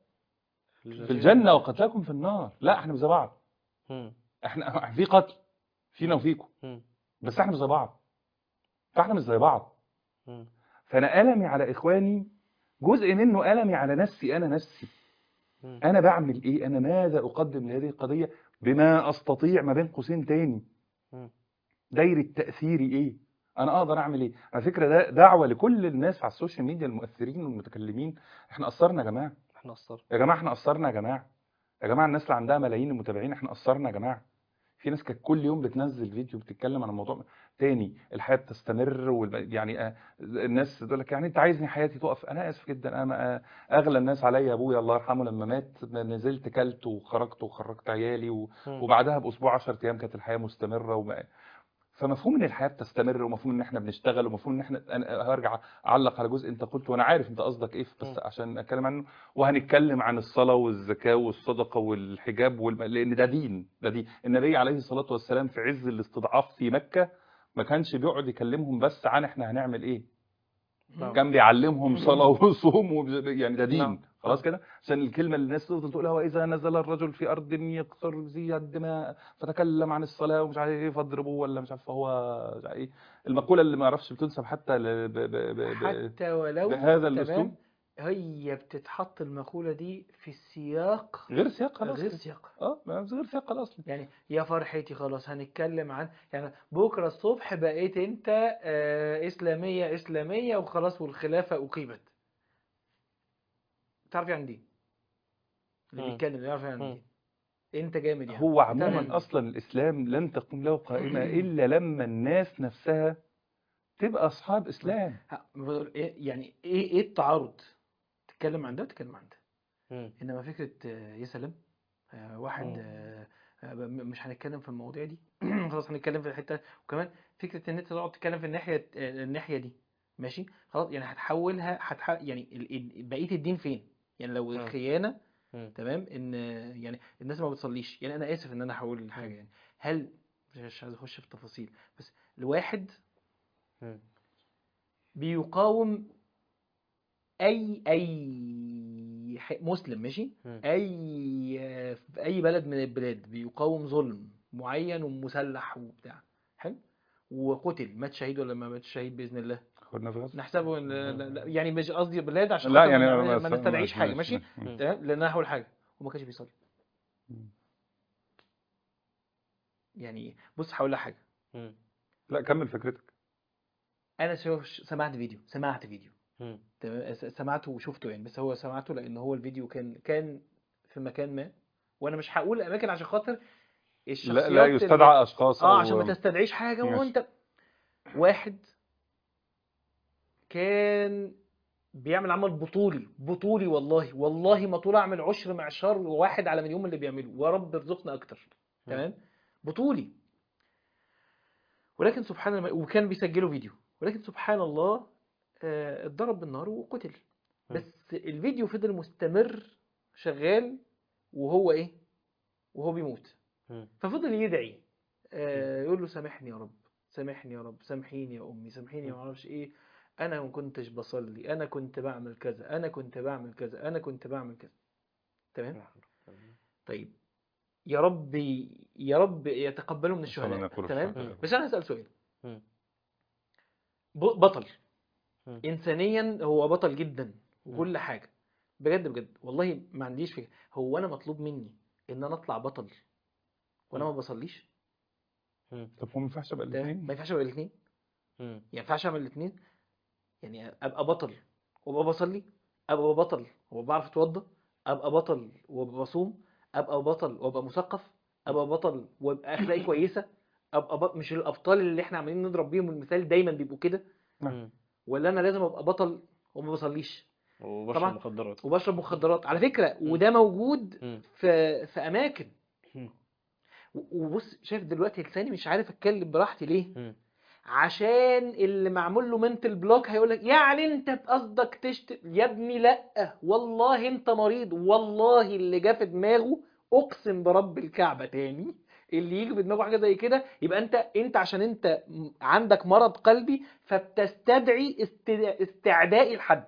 في الجنة وقتلكم في النار لا احنا مش زي بعض مم. احنا في قتل فينا وفيكم مم. بس احنا مش زي بعض فاحنا مش زي بعض مم. فانا ألمي على إخواني جزء منه ألمي على نفسي أنا نفسي مم. أنا بعمل إيه أنا ماذا أقدم لهذه القضية بما أستطيع ما بين قوسين تاني مم. دايرة تأثيري إيه أنا أقدر أعمل إيه على فكرة ده دعوة لكل الناس على السوشيال ميديا المؤثرين والمتكلمين إحنا قصرنا يا جماعة احنا قصرنا يا جماعة إحنا قصرنا يا جماعة يا جماعة الناس اللي عندها ملايين المتابعين إحنا قصرنا يا جماعة في ناس كانت كل يوم بتنزل فيديو بتتكلم عن الموضوع تاني الحياة بتستمر والب... يعني آه، الناس تقول لك يعني انت عايزني حياتي تقف انا اسف جدا انا آه، اغلى الناس عليا ابويا الله يرحمه لما مات نزلت كلت وخرجت وخرجت عيالي و... مم. وبعدها باسبوع 10 ايام كانت الحياة مستمرة وما... فمفهوم ان الحياة بتستمر ومفهوم ان احنا بنشتغل ومفهوم ان احنا انا هرجع اعلق على جزء انت قلته وانا عارف انت قصدك ايه بس مم. عشان اتكلم عنه وهنتكلم عن الصلاة والزكاة والصدقة والحجاب والم... لان ده دين ده دين النبي عليه الصلاة والسلام في عز الاستضعاف في مكة ما كانش بيقعد يكلمهم بس عن احنا هنعمل ايه نعم. كان بيعلمهم صلاة وصوم وب... يعني ده دين نعم. خلاص كده عشان الكلمة اللي الناس تفضل تقولها وإذا نزل الرجل في أرض يقصر زي الدماء فتكلم عن الصلاة ومش عارف إيه فاضربوه ولا مش عارف هو مش عارف إيه المقولة اللي ما أعرفش بتنسب حتى ل... ب... ب... ب... ب... حتى ولو بهذا تمام الأسلوب هي بتتحط المقولة دي في السياق غير سياق غير الأصل سياق اه ما- غير سياق الأصل يعني يا فرحتي خلاص هنتكلم عن يعني بكرة الصبح بقيت انت آه إسلامية إسلامية وخلاص والخلافة أقيمت تعرف يعني دي اللي مم. بيتكلم يعرف يعني مم. دي انت جامد يعني هو تعرف يعني عموما دي. أصلا الإسلام لن تقوم له قائمة إلا لما الناس نفسها تبقى أصحاب إسلام ها، بقول إيه- يعني ايه ايه التعارض تتكلم عن ده وتتكلم عن ده مم. انما فكره آه، يا سلام آه، واحد مم. آه، آه، م- مش هنتكلم في المواضيع دي خلاص هنتكلم في الحته وكمان فكره ان انت تقعد تتكلم في الناحيه آه، الناحيه دي ماشي خلاص يعني هتحولها هتح... يعني ال- ال- بقيه الدين فين يعني لو مم. الخيانه مم. تمام ان آه، يعني الناس ما بتصليش يعني انا اسف ان انا هقول الحاجه يعني هل مش عايز اخش في تفاصيل بس الواحد مم. بيقاوم اي اي ح- مسلم ماشي مم. اي في اي بلد من البلاد بيقاوم ظلم معين ومسلح وبتاع حلو وقتل مات شهيد ولا ما ماتش شهيد باذن الله خدنا في غزة نحسبه إن لا لا يعني مش قصدي بلاد عشان لا خاطر يعني ما, ما بس- نستدعيش حاجه ماشي مم. تمام لان انا هقول حاجه وما كانش بيصلي مم. يعني بص هقول لك حاجه مم. لا كمل فكرتك انا شوف سمعت فيديو سمعت فيديو مم. تمام س- سمعته وشفته يعني بس هو سمعته لان هو الفيديو كان كان في مكان ما وانا مش هقول اماكن عشان خاطر الشخصيات لا لا اللي- يستدعى اشخاص اه أو- عشان ما تستدعيش حاجه ماشي. وانت واحد كان بيعمل عمل بطولي بطولي والله والله ما طول اعمل عشر معشار واحد على مليون من اللي بيعمله ويا رب ارزقنا اكتر مم. تمام بطولي ولكن سبحان الله وكان بيسجلوا فيديو ولكن سبحان الله آه، اتضرب بالنار وقتل مم. بس الفيديو فضل مستمر شغال وهو ايه وهو بيموت مم. ففضل يدعي آه، يقول له سامحني يا رب سامحني يا رب سامحيني يا امي سامحيني يا مم. معرفش ايه انا ما كنتش بصلي انا كنت بعمل كذا انا كنت بعمل كذا انا كنت بعمل كذا تمام طيب يا رب يا رب يتقبله من صلى الله الشهداء عليه تمام وسلم. بس انا هسأل سؤال مم. ب- بطل مم. انسانيا هو بطل جدا وكل حاجه بجد بجد والله ما عنديش فكره هو انا مطلوب مني ان انا اطلع بطل وانا ما بصليش مم. طب هو ما ينفعش ابقى تمام؟ الاثنين ما ينفعش ابقى الاثنين مم. ما ينفعش اعمل الاثنين يعني ابقى بطل وابقى بصلي ابقى بطل وابقى بعرف اتوضى ابقى بطل وابقى بصوم ابقى بطل وابقى مثقف ابقى بطل وابقى اخلاقي كويسه ابقى بط... مش الابطال اللي احنا عمالين نضرب بيهم المثال دايما بيبقوا كده مم. ولا انا لازم ابقى بطل وما بصليش وبشرب طبعاً. مخدرات وبشرب مخدرات على فكره وده موجود مم. في في اماكن مم. و- وبص شايف دلوقتي لساني مش عارف اتكلم براحتي ليه مم. عشان اللي معمول له منتل بلوك هيقول لك يعني انت قصدك تشت يا ابني لا والله انت مريض والله اللي جه في دماغه اقسم برب الكعبه تاني اللي يجي في دماغه حاجه زي كده يبقى انت انت عشان انت م- عندك مرض قلبي فبتستدعي است- استعدائي لحد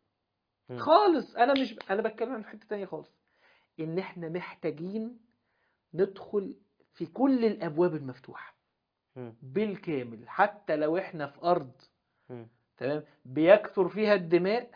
مم. خالص انا مش انا بتكلم عن حته تانية خالص ان احنا محتاجين ندخل في كل الابواب المفتوحه مم. بالكامل حتى لو احنا في ارض مم. تمام بيكثر فيها الدماء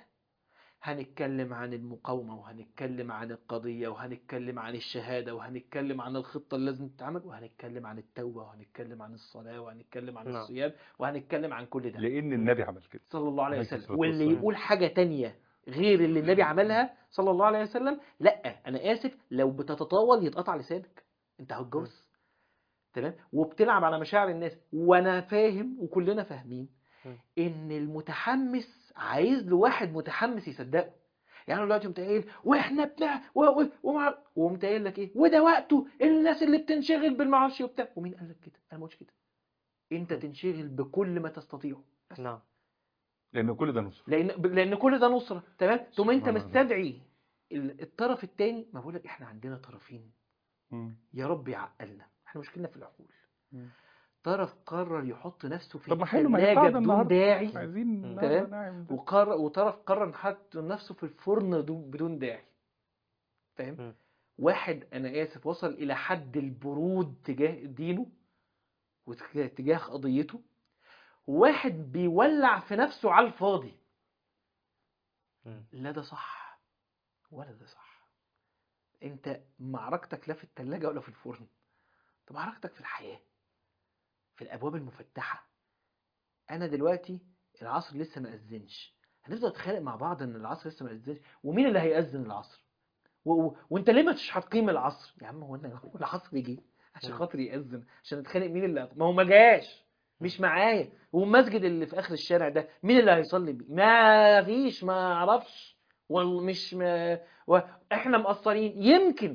هنتكلم عن المقاومة وهنتكلم عن القضية وهنتكلم عن الشهادة وهنتكلم عن الخطة اللي لازم تتعمل وهنتكلم عن التوبة وهنتكلم عن الصلاة وهنتكلم عن نعم. الصيام وهنتكلم عن كل ده لان النبي عمل كده صلى الله عليه عليه وسلم الصلاة واللي والسلام. يقول حاجة تانية غير اللي النبي عملها صلى الله عليه وسلم لا انا اسف لو بتتطاول يتقطع لسانك انت هتجوز تمام وبتلعب على مشاعر الناس وانا فاهم وكلنا فاهمين مم. ان المتحمس عايز له واحد متحمس يصدقه يعني أنا دلوقتي قمت قايل واحنا بتاع و- و- ومع وقمت قايل لك ايه وده وقته الناس اللي بتنشغل بالمعرفش وبتاع ومين قال لك كده انا ما قلتش كده انت تنشغل بكل ما تستطيعه بس. نعم لان كل ده نصر لان لان كل ده نصره تمام تقوم انت سبحان الله. مستدعي ال- الطرف الثاني ما بقول لك احنا عندنا طرفين مم. يا رب يعقلنا احنا مشكلتنا في العقول مم. طرف قرر يحط نفسه في طب ما حلو ما هي الثلاجه قاعده بدون النهارده داعي عايزين تمام. النهاردة نعمل ده. وقرر وطرف قرر يحط نفسه في الفرن دو- بدون داعي فاهم مم. واحد انا اسف وصل الى حد البرود تجاه دينه وتجاه قضيته واحد بيولع في نفسه على الفاضي مم. لا ده صح ولا ده صح انت معركتك لا في التلاجة ولا في الفرن انت معركتك في الحياة في الابواب المفتحة انا دلوقتي العصر لسه ما اذنش هنفضل نتخانق مع بعض ان العصر لسه ما اذنش ومين اللي هيأذن العصر و... و... وانت ليه ما مش هتقيم العصر يا عم هو انا هو العصر جه عشان مم. خاطر يأذن عشان نتخانق مين اللي ما هو ما جاش مش معايا والمسجد اللي في اخر الشارع ده مين اللي هيصلي بيه ما فيش ما اعرفش ومش ما و... احنا مقصرين يمكن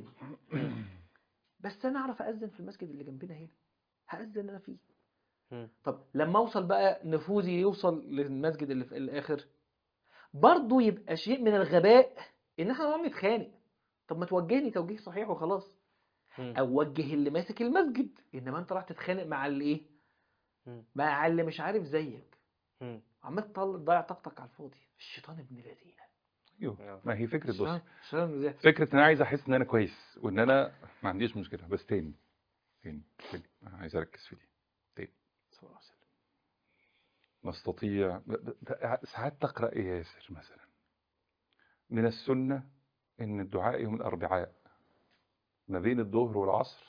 بس انا اعرف اذن في المسجد اللي جنبنا هنا هاذن انا فيه مم. طب لما اوصل بقى نفوذي يوصل للمسجد اللي في الاخر برضه يبقى شيء من الغباء ان احنا نقعد نتخانق طب ما توجهني توجيه صحيح وخلاص مم. او وجه اللي ماسك المسجد انما انت راح تتخانق مع اللي ايه مم. مع اللي مش عارف زيك مم. عمال تطل- تضيع طاقتك على الفاضي الشيطان ابن الذين ايوه ما هي فكره بص اشتغل اشتغل ده فكره ان انا عايز احس ان انا كويس وان انا ما عنديش مشكله بس تاني تاني تاني انا عايز اركز في دي تاني صلى الله عليه وسلم نستطيع ب- ب- ب- ساعات تقرا ايه يا ياسر مثلا من السنه ان الدعاء يوم الاربعاء ما بين الظهر والعصر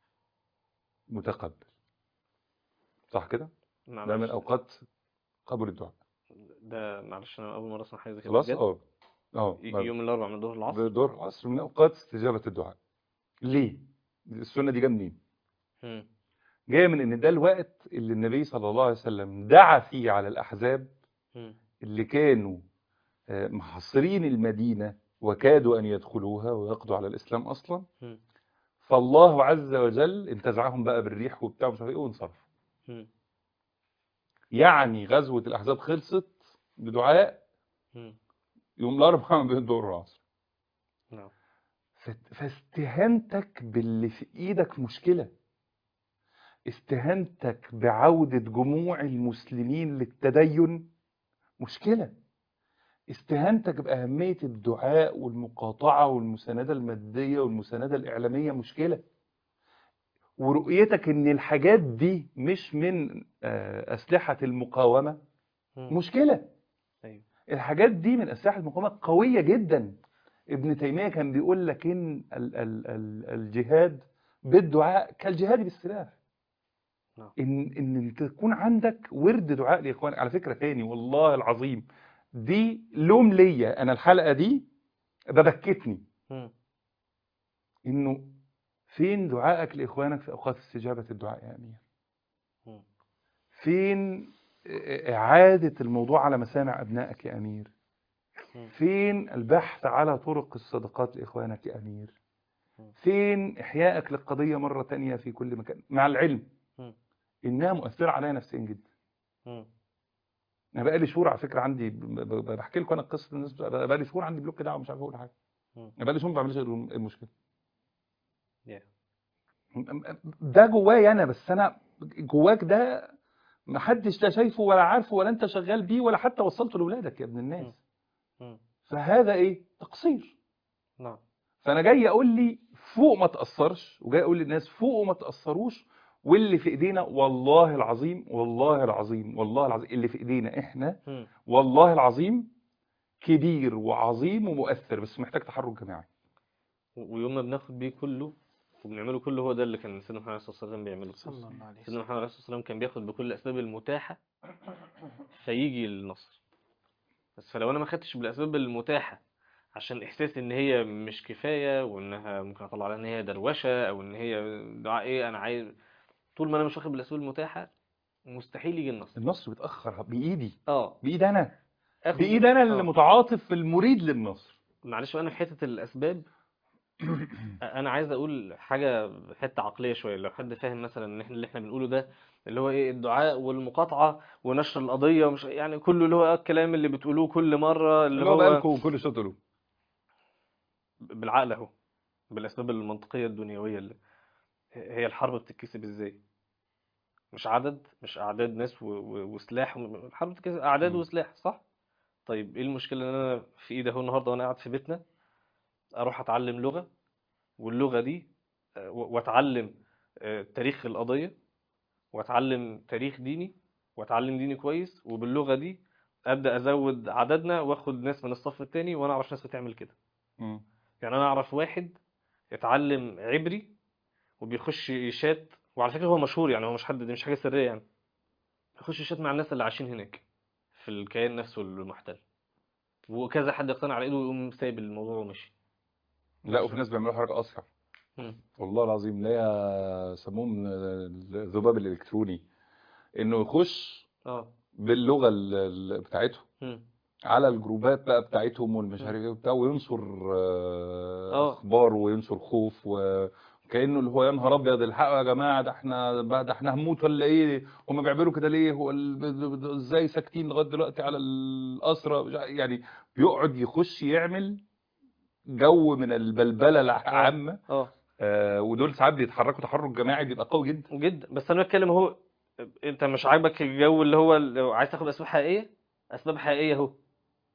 متقبل صح كده ده من معلش اوقات قبول الدعاء ده معلش انا اول مره اسمع حاجه زي كده خلاص بجد؟ اه اه ي- ما- يوم الاربعاء من الظهر للعصر دور العصر من اوقات استجابه الدعاء ليه السنه دي جايه منين مم. جايه من ان ده الوقت اللي النبي صلى الله عليه وسلم دعا فيه على الاحزاب مم. اللي كانوا آه، محاصرين المدينه وكادوا ان يدخلوها ويقضوا على الاسلام اصلا مم. فالله عز وجل انتزعهم بقى بالريح وبتاع مش عارف ايه وانصرف مم. يعني غزوه الاحزاب خلصت بدعاء مم. يوم الاربعاء ما بين الظهر والعصر نعم فت- فاستهانتك باللي في ايدك مشكلة استهانتك بعودة جموع المسلمين للتدين مشكلة استهانتك بأهمية الدعاء والمقاطعة والمساندة المادية والمساندة الإعلامية مشكلة ورؤيتك ان الحاجات دي مش من آه، أسلحة المقاومة مم. مشكلة ايوه الحاجات دي من أسلحة المقاومة قوية جدا ابن تيمية كان بيقول لك إن ال ال ال الجهاد بالدعاء كالجهاد بالسلاح نعم. إن إن أنت تكون عندك ورد دعاء لإخوانك على فكرة تاني والله العظيم دي لوم ليا أنا الحلقة دي ببكتني مم. إنه فين دعائك لإخوانك في أوقات استجابة الدعاء يا أمير مم. فين إعادة الموضوع على مسامع أبنائك يا أمير مم. فين البحث على طرق الصدقات لإخوانك يا أمير مم. فين إحيائك للقضية مرة تانية في كل مكان مع العلم مم. إنها مؤثرة عليا نفسيا جدا مم. أنا بقالي شهور على فكرة عندي ب- ب- بحكي لكم أنا قصة الناس بقالي شهور عندي بلوك دعوة مش عارف أقول حاجة مم. أنا بقالي شهور ما بعملش غير المشكلة Yeah. ده جوايا أنا بس أنا جواك ده محدش لا شايفه ولا عارفه ولا أنت شغال بيه ولا حتى وصلته لأولادك يا ابن الناس مم. فهذا إيه تقصير نعم فانا جاي اقول لي فوق ما تاثرش وجاي اقول للناس فوق ما تاثروش واللي في ايدينا والله العظيم والله العظيم والله العظيم اللي في ايدينا احنا مم. والله العظيم كبير وعظيم ومؤثر بس محتاج تحرك جماعي و- ويوم ما بناخد بيه كله وبنعمله كله هو ده اللي كان سيدنا محمد صلى الله عليه وسلم بيعمله صلى الله عليه سيدنا وسلم محمد عليه الصلاة والسلام كان بياخد بكل الأسباب المتاحة فيجي النصر بس فلو أنا ما خدتش بالأسباب المتاحة عشان إحساس إن هي مش كفاية وإنها ممكن أطلع عليها إن هي دروشة أو إن هي دعاء إيه أنا عايز طول ما أنا مش واخد بالأسباب المتاحة مستحيل يجي النصر النصر بيتاخر بايدي اه بايد انا اخد بايد انا اللي آه. متعاطف في المريد للنصر معلش انا في حته الاسباب انا عايز اقول حاجه حته عقليه شويه لو حد فاهم مثلا ان احنا اللي احنا بنقوله ده اللي هو ايه الدعاء والمقاطعه ونشر القضيه ومش يعني كله اللي هو الكلام اللي بتقولوه كل مره اللي اللي هو هو بقالكم كل شويه تقولوا بالعقل اهو بالاسباب المنطقيه الدنيويه اللي هي الحرب بتتكسب ازاي مش عدد مش اعداد ناس و... و... وسلاح الحرب بتتكسب اعداد مم. وسلاح صح طيب ايه المشكله ان انا في ايدي اهو النهارده وانا قاعد في بيتنا اروح اتعلم لغه واللغه دي آه، و- واتعلم آه، تاريخ القضيه واتعلم تاريخ ديني واتعلم ديني كويس وباللغه دي ابدا ازود عددنا واخد ناس من الصف التاني وانا اعرف ناس بتعمل كده مم. يعني انا اعرف واحد اتعلم عبري وبيخش يشات وعلى فكره هو مشهور يعني هو مش حد دي مش حاجه سريه يعني بيخش يشات مع الناس اللي عايشين هناك في الكيان نفسه المحتل وكذا حد يقتنع على ايده ويقوم سايب الموضوع ومشي لا وفي ناس بيعملوا حركه اصعب مم. والله العظيم لا يسموهم الذباب الالكتروني انه يخش اه باللغه ال- ال- بتاعتهم مم. على الجروبات بقى بتاعتهم والمش عارف ايه وبتاع وينشر آه، آه. اخبار وينشر خوف وكانه اللي هو يا نهار ابيض الحقوا يا جماعه ده احنا بقى ده احنا هنموت ولا ايه هم بيعملوا كده ليه هو ال- ازاي ساكتين لغايه دلوقتي على الاسرى مش عارف- يعني بيقعد يخش يعمل جو من البلبله العامه اه آه، ودول ساعات بيتحركوا تحرك جماعي بيبقى قوي جدا جدا بس انا بتكلم اهو انت مش عاجبك الجو اللي هو لو عايز تاخد اسباب حقيقيه اسباب حقيقيه اهو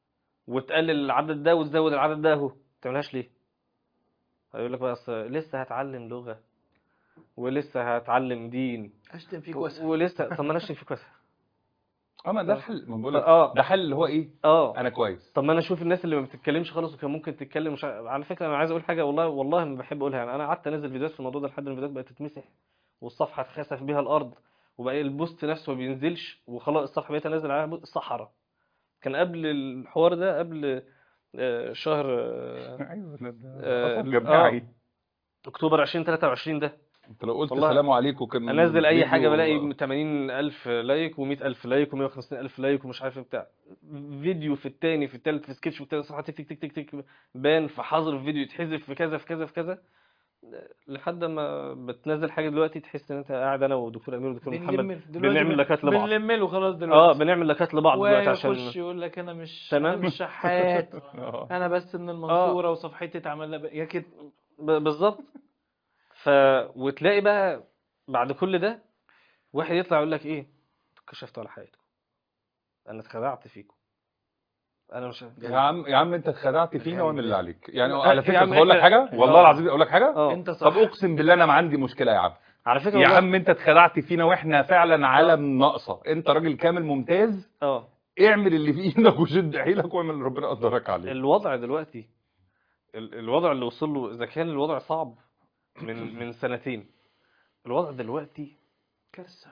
وتقلل العدد ده وتزود العدد ده اهو ما تعملهاش ليه هيقول لك بقى اصل لسه هتعلم لغة ولسه هتعلم دين اشتم فيك و- واسف ولسه طب ما انا اشتم فيك واسف اه ما ده الحل ما بقول لك اه ده حل اللي هو ايه اه انا كويس طب ما انا اشوف الناس اللي ما بتتكلمش خالص وكان ممكن تتكلم مش ع- على فكره انا عايز اقول حاجه والله والله ما بحب اقولها يعني انا قعدت انزل فيديوهات في الموضوع ده لحد ما الفيديوهات بقت تتمسح والصفحه اتخسف بيها الارض وبقى البوست نفسه ما بينزلش وخلاص الصفحه بقيت انزل عليها بوست- صحراء كان قبل الحوار ده قبل آه، شهر آه، ايوه ده- ده آه، اثر جماعي اكتوبر 2023 ده انت لو قلت والله سلام عليكم كان انزل اي حاجه فيديو- بلاقي 80 الف لايك و100 الف لايك و150 الف لايك ومش عارف إيه بتاع فيديو في التاني في التالت في سكتش في التالت صفحه تك تك تك تك تك بان في حظر في فيديو يتحذف في كذا في كذا في كذا لحد ما بتنزل حاجه دلوقتي تحس ان انت قاعد انا ودكتور امير ودكتور محمد بنلم دلوقتي بنعمل بن- لايكات لبعض بنلم له خلاص اه دلوقتي بنعمل لايكات لبعض دلوقتي عشان ويخش يقول لك انا مش تمام. انا مش شحات آه. انا بس من المنصوره وصفحتي اتعمل لها ب- يا كده ب- بالظبط ف وتلاقي بقى بعد كل ده واحد يطلع يقول لك ايه انتوا كشفتوا على حياتكم انا اتخدعت فيكم انا مش يا عم يا عم انت اتخدعت فينا وانا اللي عليك يعني يا على فكره عم اقول لك انت- حاجه والله اه. العظيم اقول لك حاجه اه انت طب صح اقسم بالله انا ما عندي مشكله يا عم على فكره يا والله- عم انت اتخدعت فينا واحنا فعلا عالم ناقصه انت راجل كامل ممتاز اه اعمل اللي في ايدك وشد حيلك واعمل اللي ربنا قدرك عليه الوضع دلوقتي ال- الوضع اللي وصل له اذا كان الوضع صعب من من سنتين الوضع دلوقتي كارثه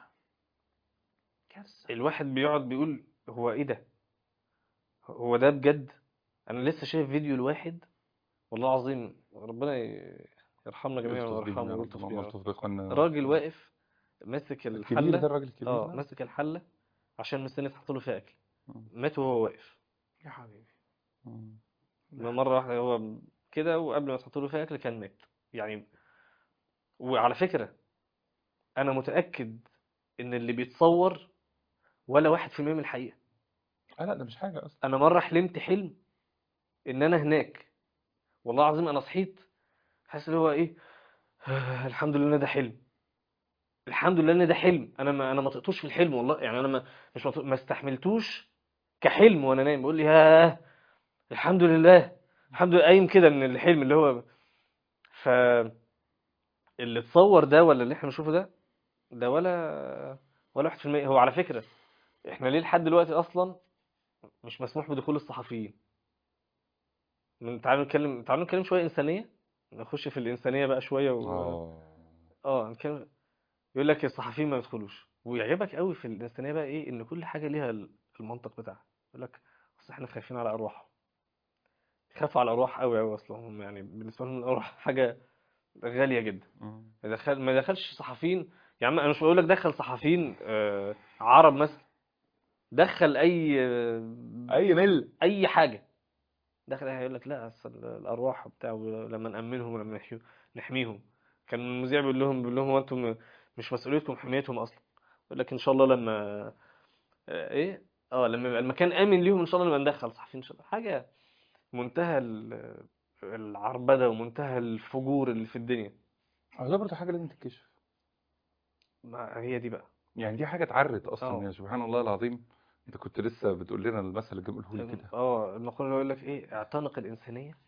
كارثه الواحد بيقعد بيقول هو ايه ده هو ده بجد انا لسه شايف فيديو الواحد والله العظيم ربنا ي- يرحمنا جميعا يلطف بينا ويرحمه يا رب، ويلطف بينا يلطف بإخواننا. راجل واقف ماسك الكبير الحله ده الراجل الكبير اه ده. ماسك الحله عشان مستني تحط له فيها اكل مم. مات وهو واقف يا حبيبي مم. مره واحده هو كده وقبل ما تحط له فيها اكل كان مات يعني وعلى فكره انا متاكد ان اللي بيتصور ولا واحد في المية من الحقيقه آه لا ده مش حاجه اصلا انا مره حلمت حلم ان انا هناك والله العظيم انا صحيت حاسس اللي هو ايه الحمد لله ان ده حلم الحمد لله ان ده حلم انا ما انا ما طقتوش في الحلم والله يعني انا ما مش ما, ما استحملتوش كحلم وانا نايم بقول لي ياه الحمد لله الحمد لله قايم كده من الحلم اللي هو ف اللي اتصور ده ولا اللي احنا بنشوفه ده ده ولا ولا 1% هو على فكرة احنا ليه لحد دلوقتي اصلا مش مسموح بدخول الصحفيين من تعالوا نتكلم تعالوا نتكلم شوية إنسانية نخش في الإنسانية بقى شوية و... اه اه نتكلم يقول لك الصحفيين ما يدخلوش ويعجبك قوي في الإنسانية بقى إيه إن كل حاجة ليها ال- المنطق بتاعها يقول لك أصل إحنا خايفين على أرواحهم خافوا على الأرواح قوي قوي أصلا هم يعني بالنسبة لهم الأرواح حاجة غالية جدا مم. ما دخل ما دخلش صحفيين يا عم أنا مش بقول لك دخل صحفيين آه، عرب مثلا دخل أي آه، اي مل اي حاجه داخل هيقول لك لا اصل الارواح وبتاع لما نامنهم ولما نحيو- نحميهم كان المذيع بيقول لهم بيقول لهم هو انتم مش مسؤوليتكم حمايتهم اصلا يقول لك ان شاء الله لما آه، ايه اه لما يبقى المكان امن ليهم ان شاء الله نبقى ندخل صحفيين ان شاء الله حاجه منتهى ال- العربده ومنتهى الفجور اللي في الدنيا هو ده برضه حاجه لازم تتكشف ما هي دي بقى يعني دي حاجه اتعرت اصلا اه. يعني سبحان الله العظيم انت كنت لسه بتقول لنا المثل اللي قوله لي كده اه المقوله اللي يقول لك ايه اعتنق الانسانيه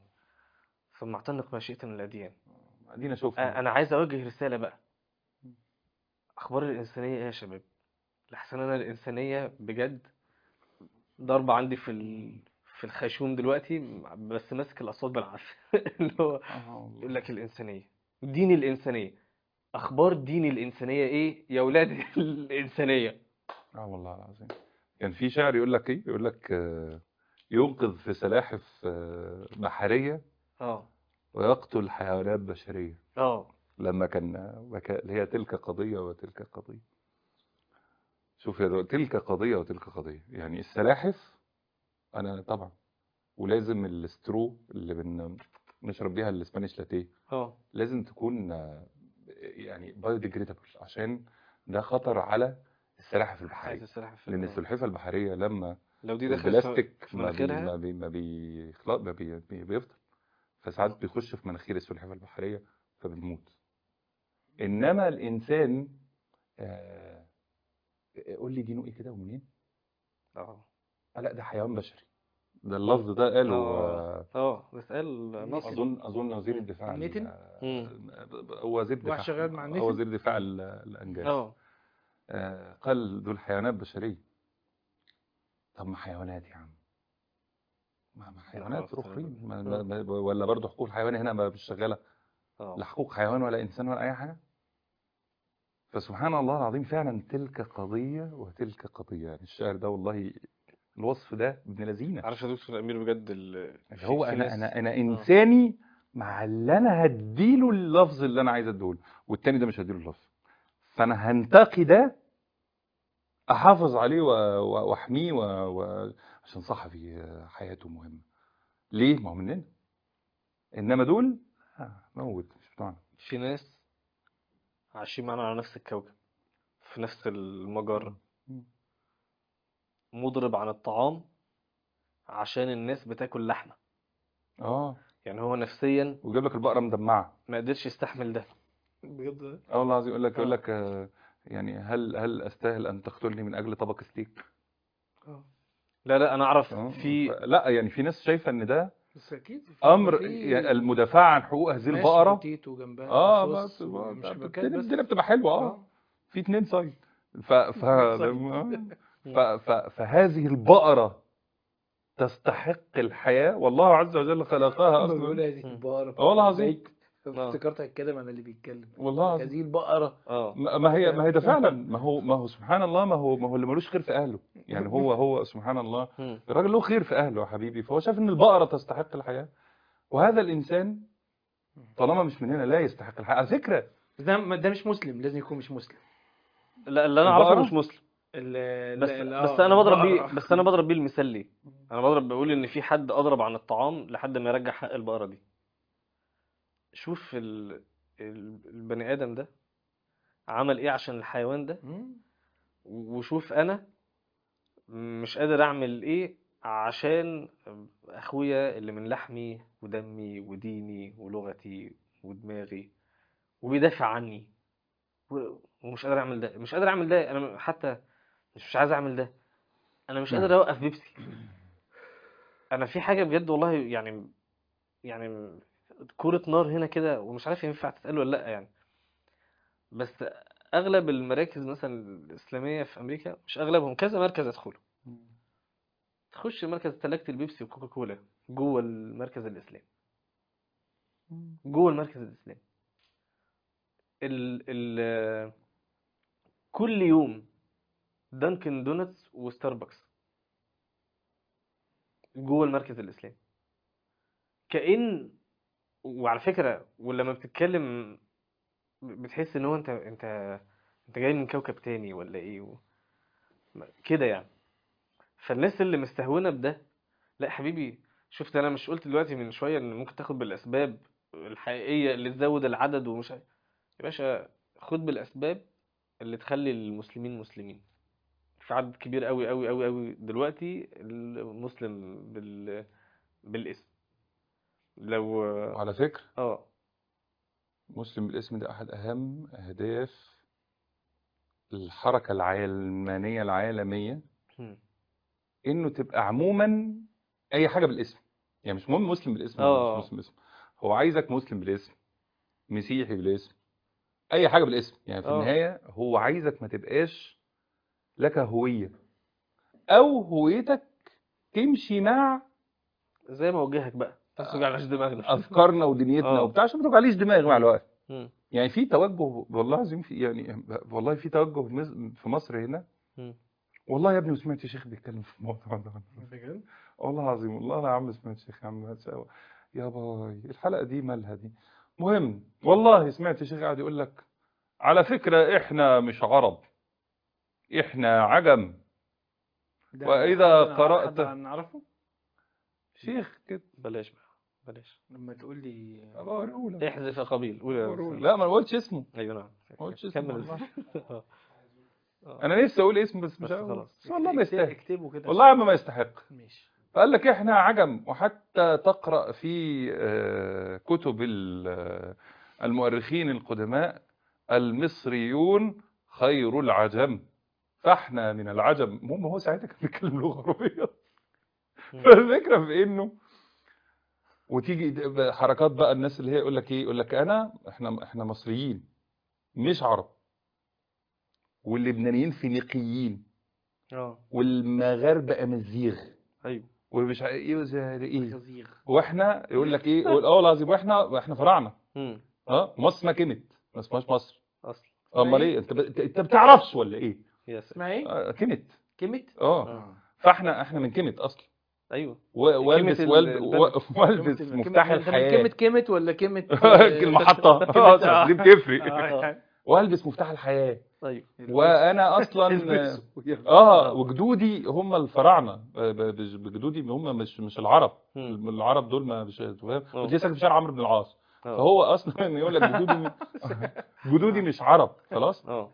ثم اعتنق ما شئت من الاديان ادينا شوفنا انا عايز اوجه رساله بقى اخبار الانسانيه ايه يا شباب لحسن انا الانسانيه بجد ضربه عندي في ال... في الخيشوم دلوقتي بس ماسك الاصوات بالعافيه اللي هو آه يقول لك الانسانيه دين الانسانيه اخبار دين الانسانيه ايه يا ولاد الانسانيه اه والله العظيم كان في شاعر يقول لك ايه يقول لك آه، ينقذ في سلاحف آه، بحريه اه ويقتل حيوانات بشريه اه لما كان وك- اللي هي تلك قضيه وتلك قضيه شوف يا دو- تلك قضيه وتلك قضيه يعني السلاحف انا طبعا ولازم السترو اللي بن نشرب بيها الاسبانيش لاتيه اه لازم تكون آه، يعني بايوديجريدابل عشان ده خطر على السلاحف عايز البحريه السلاحف لان السلحفاه البحريه لما لو دي دخلت البلاستيك في ما بي مناخيرها ما بي ما بيخلق ما بي بي- بيفضل فساعات بيخش في مناخير السلحفاه البحريه فبتموت انما الانسان آه قول لي دينه ايه كده ومنين اه آه لا ده حيوان بشري ده اللفظ ده قاله اه آه، اه ده سؤال نص اظن اظن وزير الدفاع ال- نيتن؟ آه، هو وزير الدفاع واحد شغال مع هو نيتن؟ وزير دفاع ال- الانجاز اه آه، قال دول حيوانات بشريه طب ما حيوانات يا عم ما ما حيوانات خلاص، اخرين ما آه. ما ما- ولا برضه حقوق الحيوان هنا ما مش شغاله اه لا حقوق حيوان ولا انسان ولا اي حاجه فسبحان الله العظيم فعلا تلك قضيه وتلك قضيه يعني الشاعر ده والله الوصف ده ابن لذينه عارف يا دكتور امير بجد ال... اللي هو في انا ناس- انا انا انساني مع اللي انا هديله اللفظ اللي انا عايز اديله والتاني ده مش هديله اللفظ فانا هنتقي ده احافظ عليه و- و- واحميه و... و... عشان صحفي حياته مهمه ليه ما هو مننا انما دول آه، موت مش بتوعنا في ناس عايشين معانا على نفس الكوكب في نفس المجرة مضرب عن الطعام عشان الناس بتاكل لحمة اه يعني هو نفسيا ويجيب لك البقره مدمعه ما قدرش يستحمل ده بجد اه والله العظيم يقول لك يقول آه. لك آه، يعني هل هل استاهل ان تقتلني من اجل طبق ستيك اه لا لا انا اعرف آه، في ف- لا يعني في ناس شايفه ان ده بس اكيد في- امر في يعني المدافعه عن حقوق هذه ماشي البقره بوتيتو جنبها اه صوص بس ومش بس- مكان الدنيا بس الدنيا بتبقى حلوه اه اه في اتنين سايد ف ف سايد. ف ف فهذه البقره تستحق الحياه والله عز وجل خلقها لما بيقول اصلا هذه مم. البقرة اه والله العظيم آه. افتكرت هتكلم عن اللي بيتكلم والله العظيم هذه البقرة اه ما ما هي ما هي ده فعلا ما هو ما هو سبحان الله ما هو ما هو اللي ملوش خير في اهله يعني هو هو سبحان الله مم. الراجل له خير في اهله يا حبيبي فهو شايف ان البقره تستحق الحياه وهذا الانسان طالما مش من هنا لا يستحق الحياه على فكره ده ده مش مسلم لازم يكون مش مسلم لا اللي انا اعرفه البقرة؟ مش مسلم ال- بس ال- ال- بس آه، انا بضرب بيه البقرة. بس انا بضرب بيه المثال ليه انا بضرب بقول ان في حد اضرب عن الطعام لحد ما يرجع حق البقره دي شوف ال... ال- البني ادم ده عمل ايه عشان الحيوان ده مم. وشوف انا مش قادر اعمل ايه عشان اخويا اللي من لحمي ودمي وديني ولغتي ودماغي وبيدافع عني و- ومش قادر اعمل ده مش قادر اعمل ده انا حتى مش مش عايز اعمل ده انا مش قادر اوقف بيبسي انا في حاجه بجد والله يعني يعني كورة نار هنا كده ومش عارف ينفع تتقال ولا لا يعني بس اغلب المراكز مثلا الاسلاميه في امريكا مش اغلبهم كذا مركز ادخله تخش مركز تلاجة البيبسي وكوكا كولا جوه المركز الاسلامي جوه المركز الاسلامي ال ال كل يوم دانكن دونتس وستاربكس جوه المركز الاسلامي كأن وعلى فكرة ولما بتتكلم بتحس ان هو انت انت انت جاي من كوكب تاني ولا ايه و... كده يعني فالناس اللي مستهونة بده لا يا حبيبي شفت انا مش قلت دلوقتي من شوية ان ممكن تاخد بالاسباب الحقيقية اللي تزود العدد ومش عارف يا باشا خد بالاسباب اللي تخلي المسلمين مسلمين في عدد كبير قوي قوي قوي قوي دلوقتي المسلم بال بالاسم لو وعلى فكره اه مسلم بالاسم ده احد اهم اهداف الحركه العلمانيه العالميه هم. انه تبقى عموما اي حاجه بالاسم يعني مش مهم مسلم بالاسم ولا آه. مش مسلم بالاسم هو عايزك مسلم بالاسم مسيحي بالاسم اي حاجه بالاسم يعني في آه. النهايه هو عايزك ما تبقاش لك هويه او هويتك تمشي مع زي ما وجهك بقى ما توجعلناش دماغنا افكارنا ودنيتنا آه. وبتاع عشان ما توجعليش دماغ مع الوقت هم. يعني في توجه والله العظيم في يعني والله في توجه في مصر- في مصر هنا هم. والله يا ابني وسمعت شيخ بيتكلم في الموضوع ده بجد والله العظيم والله انا يا عم سمعت شيخ يا عم سوا يا باي الحلقه دي مالها دي مهم والله سمعت شيخ قاعد يقول لك على فكره احنا مش عرب احنا عجم ده وإذا حد- قرأت- حد نعرفه شيخ كده بلاش بقى بلاش لما تقول لي بقولهولك. احذف يا قبيل قول يا بقولهولك. أستاذ. لا ما أنا قلتش اسمه ايوه نعم ما قلتش اسمه كمل والله. آه. آه. انا نفسي اقول اسم بس مش بس هقول. خلاص. بس والله ما اكتب- يستاهل اكتبه كده والله يا عم ما يستحق ماشي فقال لك احنا عجم وحتى تقرأ في آه، كتب ال- آه، المؤرخين القدماء المصريون خير العجم فاحنا من العجم المهم هو ساعتها كان بيتكلم لغة عربية مم. فالفكره في انه وتيجي د- حركات بقى الناس اللي هي يقول لك ايه يقول لك انا احنا احنا مصريين مش عرب واللبنانيين فينيقيين اه والمغاربه امازيغ ايوه ومش عارف ايه وزي ايه خزيغ واحنا يقول لك ايه يقول اه العظيم واحنا احنا فراعنه امم اه مصر اسمها كيمت ما اسمهاش مصر اصلا امال ايه انت ب... انت أنت بتعرفش ولا ايه يا سلام اسمها ايه؟ آه كيمت كيمت؟ اه اه فاحنا احنا من كيمت اصلا ايوه و- والبس ال- والب- البلد. و- والبس كيمت- مفتاح كيمت- أنت من الحياه كيمت كيمت ولا كيمت المحطه كيمت- آه، دي بتفرق آه. والبس مفتاح الحياه ايوه وانا اصلا البسه. اه وجدودي هم الفراعنه ب- ب- بجدودي هم مش مش العرب مم. العرب دول ما مش فاهم آه. كنت ساكن في شارع عمرو بن العاص اه فهو اصلا يقول لك جدودي جدودي مش عرب خلاص اه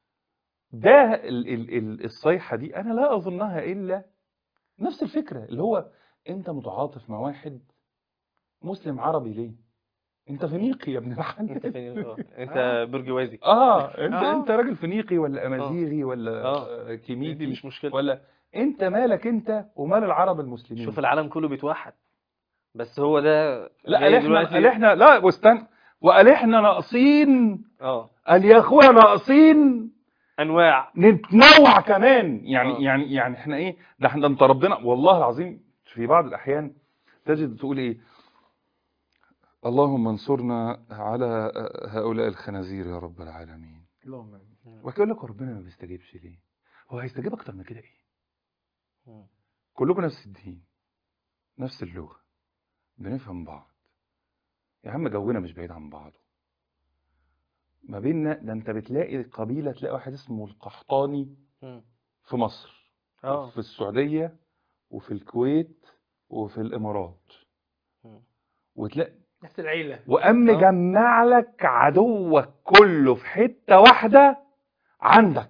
ده ال ال ال الصيحه دي انا لا اظنها الا نفس الفكره اللي هو انت متعاطف مع واحد مسلم عربي ليه انت فينيقي يا ابن انت الحلال فين اه انت برجوازي اه انت آه. انت راجل فينيقي ولا امازيغي ولا آه. آه، دي كيميتي مش مشكله ولا انت مالك انت ومال العرب المسلمين شوف العالم كله بيتوحد بس هو ده لا جاي قال احنا دلوقتي- قال احنا لا واستنى وقال احنا ناقصين اه قال يا اخويا ناقصين انواع نتنوع كمان يعني آه. يعني يعني احنا ايه ده احنا انت ربنا والله العظيم في بعض الاحيان تجد تقول ايه اللهم انصرنا على هؤلاء الخنازير يا رب العالمين اللهم آمين. ويقول لك ربنا ما بيستجيبش ليه هو هيستجيب اكتر من كده ايه مم. كلكم نفس الدين نفس اللغة بنفهم بعض يا عم جونا مش بعيد عن بعضه ما بيننا ده انت بتلاقي قبيلة تلاقي واحد اسمه القحطاني مم. في مصر اه في السعودية وفي الكويت وفي الإمارات مم. وتلاقي نفس العيلة وقام آه. مجمع لك عدوك كله في حتة واحدة عندك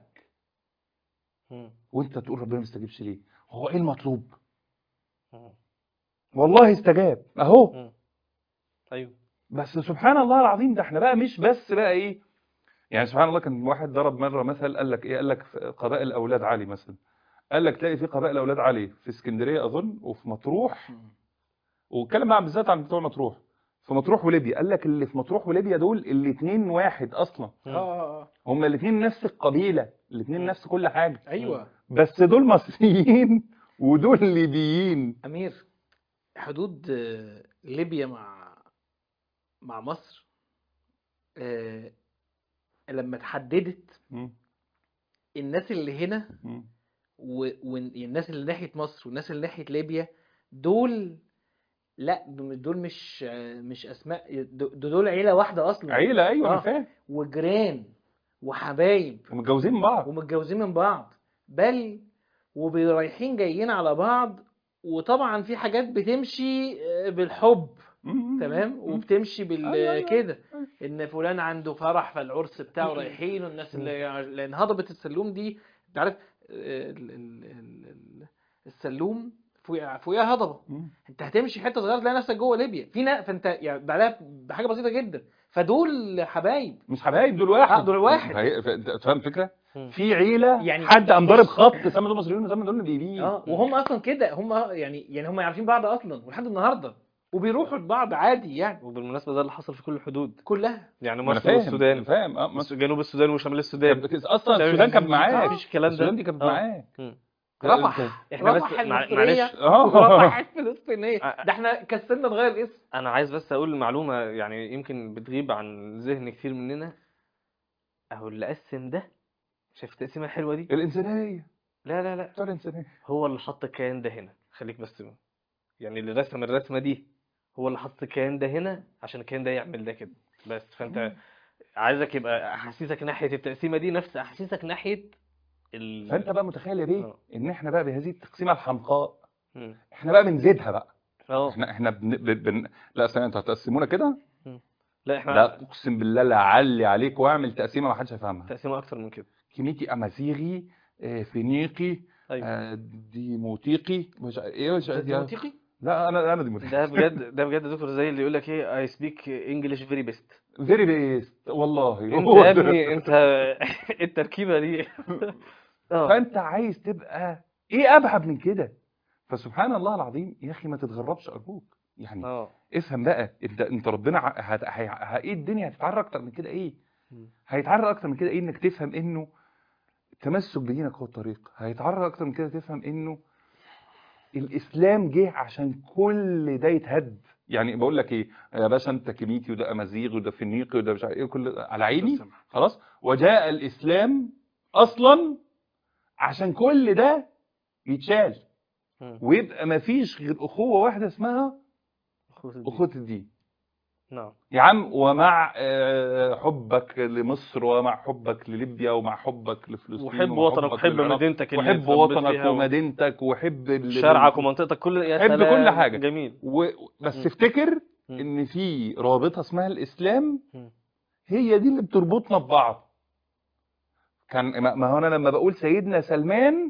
مم. وانت تقول ربنا ما يستجيبش ليه هو ايه المطلوب مم. والله استجاب اهو مم. ايوه بس سبحان الله العظيم ده احنا بقى مش بس بقى ايه يعني سبحان الله كان واحد ضرب مره مثل قال لك ايه قال لك في قبائل اولاد علي مثلا قال لك تلاقي في قبائل اولاد علي في اسكندريه اظن وفي مطروح واتكلم بقى بالذات عن بتوع مطروح في مطروح وليبيا قال لك اللي في مطروح وليبيا دول الاثنين واحد اصلا اه اه اه هما الاثنين نفس القبيله الاثنين نفس كل حاجه ايوه بس دول مصريين ودول ليبيين امير حدود آه، ليبيا مع مع مصر آه، لما اتحددت مم. الناس اللي هنا مم. و- والناس اللي ناحية مصر والناس اللي ناحية ليبيا دول لا دول مش مش اسماء د- دول عيلة واحدة اصلا عيله ايوه انا آه. فاهم وجيران وحبايب ومتجوزين من بعض ومتجوزين من بعض بل ورايحين جايين على بعض وطبعا في حاجات بتمشي آه، بالحب مم. تمام مم. وبتمشي بال أيوة، أيوة. كده ان فلان عنده فرح فالعرس بتاعه مم. رايحين والناس اللي لان هضبة السلوم دي انت عارف آه، ال- ال- ال- ال- السلوم فوقها فوقها هضبة مم. انت هتمشي حته صغيره تلاقي نفسك جوه ليبيا في نا... فانت يعني بعدها بحاجه بسيطه جدا فدول حبايب مش حبايب دول واحد آه، دول واحد. فهي- ف- انت فاهم الفكره مم. في عيله يعني- يعني حد قام ضارب خط سمى دول مصريين وسمى دول ليبيين اه وهم اصلا كده هم يعني يعني هم عارفين بعض اصلا ولحد النهارده وبيروحوا لبعض عادي يعني وبالمناسبة ده اللي حصل في كل الحدود كلها يعني ما انا مصر فاهم والسودان أنا فاهم اه مصر جنوب السودان وشمال السودان اصلا السودان كانت معاك مفيش الكلام ده السودان دي كانت آه. معاك مم. رفح احنا بس رفح مع- المصريه معلش اه ورفح الفلسطينيه آه. ده احنا كسلنا نغير الاسم انا عايز بس اقول معلومة يعني يمكن بتغيب عن ذهن كتير مننا اهو اللي قسم ده شايف التقسيمة الحلوة دي الانسانيه لا لا لا بتوع الانسانيه هو اللي حط الكيان ده هنا خليك بس يعني اللي رسم الرسمة دي هو اللي حط الكيان ده هنا عشان الكيان ده يعمل ده كده بس فانت عايزك يبقى احاسيسك ناحية التقسيمة دي نفس احاسيسك ناحية ال فانت بقى متخيل يا بيه آه. ان احنا بقى بهذه التقسيمه الحمقاء مم. احنا بقى بنزيدها بقى اه احنا احنا بن... بن... بن... لا استنى انتوا هتقسمونا كده لا احنا لا اقسم بالله لا اعلي عليك واعمل تقسيمه ما حدش هيفهمها تقسيمة اكتر من كده كيميتي امازيغي آه، فينيقي ايوه آه، ديموتيقي مش عارف- ايه مش عارف- ديموتيقي لا انا انا ديموتيقي ده بجد ده بجد يا دكتور زي اللي يقول لك ايه اي سبيك انجلش فيري بيست فيري بيست والله انت هو يا ده. ابني انت التركيبة دي اه فانت عايز تبقى ايه ابعد من كده فسبحان الله العظيم يا اخي ما تتغربش ارجوك يعني اه افهم بقى انت انت ربنا ع- هت- هي- ه- ايه الدنيا هتتعرى اكتر من كده ايه مم. هيتعرى اكتر من كده ايه انك تفهم انه التمسك بدينك هو الطريق هيتعرى اكتر من كده تفهم انه الاسلام جه عشان كل ده يتهد يعني بقول لك ايه يا باشا انت كيميتي وده امازيغ وده فينيقي وده مش عارف ايه كل على عيني خلاص وجاء الاسلام اصلا عشان كل ده يتشال مم. ويبقى مفيش غير اخوه واحده اسمها أخوة الدين. اخوه الدين نعم يا عم ومع آه، حبك لمصر ومع حبك لليبيا ومع حبك لفلسطين وحب ومع وطنك حبك وحب للعراق، مدينتك اللي وحب اتربيت وطنك فيها و- ومدينتك وحب ال- شارعك ومنطقتك كل يا حب سلام كل حاجة. جميل و... بس مم. افتكر مم. ان في رابطه اسمها الاسلام مم. هي دي اللي بتربطنا ببعض كان ما ما هو انا لما بقول سيدنا سلمان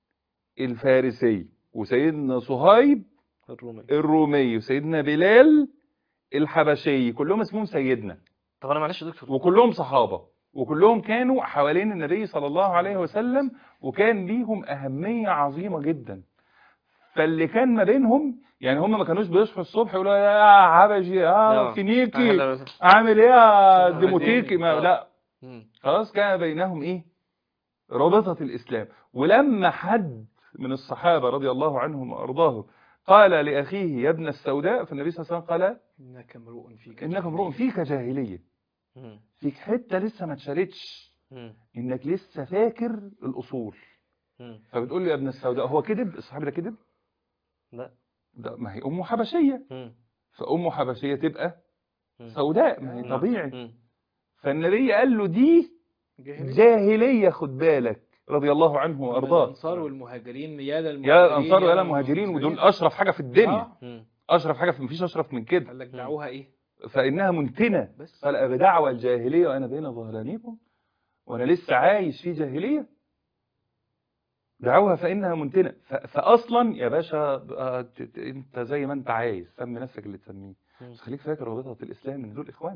الفارسي وسيدنا صهيب الرومي الرومي وسيدنا بلال الحبشي كلهم اسمهم سيدنا طب انا معلش يا دكتور وكلهم صحابة وكلهم كانوا حوالين النبي صلى الله عليه وسلم وكان ليهم أهمية عظيمة جدا فاللي كان ما بينهم يعني هم ما كانوش بيصحوا الصبح يقولوا يا حبشي يا آه. فينيكي أهلا. عامل ايه يا شكراً ديموتيكي ما آه. لا مم. خلاص كان بينهم ايه رابطة الإسلام ولما حد من الصحابة رضي الله عنهم وأرضاهم قال لأخيه يا ابن السوداء فالنبي صلى الله عليه وسلم قال إنك امرؤ فيك إنك امرؤ فيك جاهلية مم. فيك حتة لسه ما اتشالتش مم. انك لسه فاكر الاصول مم. فبتقول له يا ابن السوداء هو كذب الصحابي ده كذب لا ده ما هي امه حبشيه مم. فامه حبشيه تبقى مم. سوداء ما هي نعم. طبيعي مم. فالنبي قال له دي جاهلية جاهليه خد بالك رضي الله عنه وارضاه الأنصار والمهاجرين يا للمهاجرين يا الانصار ولا المهاجرين ودول اشرف حاجه في الدنيا آه. مم. اشرف حاجه في مفيش اشرف من كده قال لك دعوها إيه فانها منتنه بس قال أبدعوى الجاهليه وانا بين ظهرانيكم وانا لسه عايش في جاهليه دعوها فانها منتنه ف- فاصلا يا باشا آه، ت- ت- انت زي ما انت عايز سمي نفسك اللي تسميه مم. بس خليك فاكر رابطه الاسلام ان دول اخوان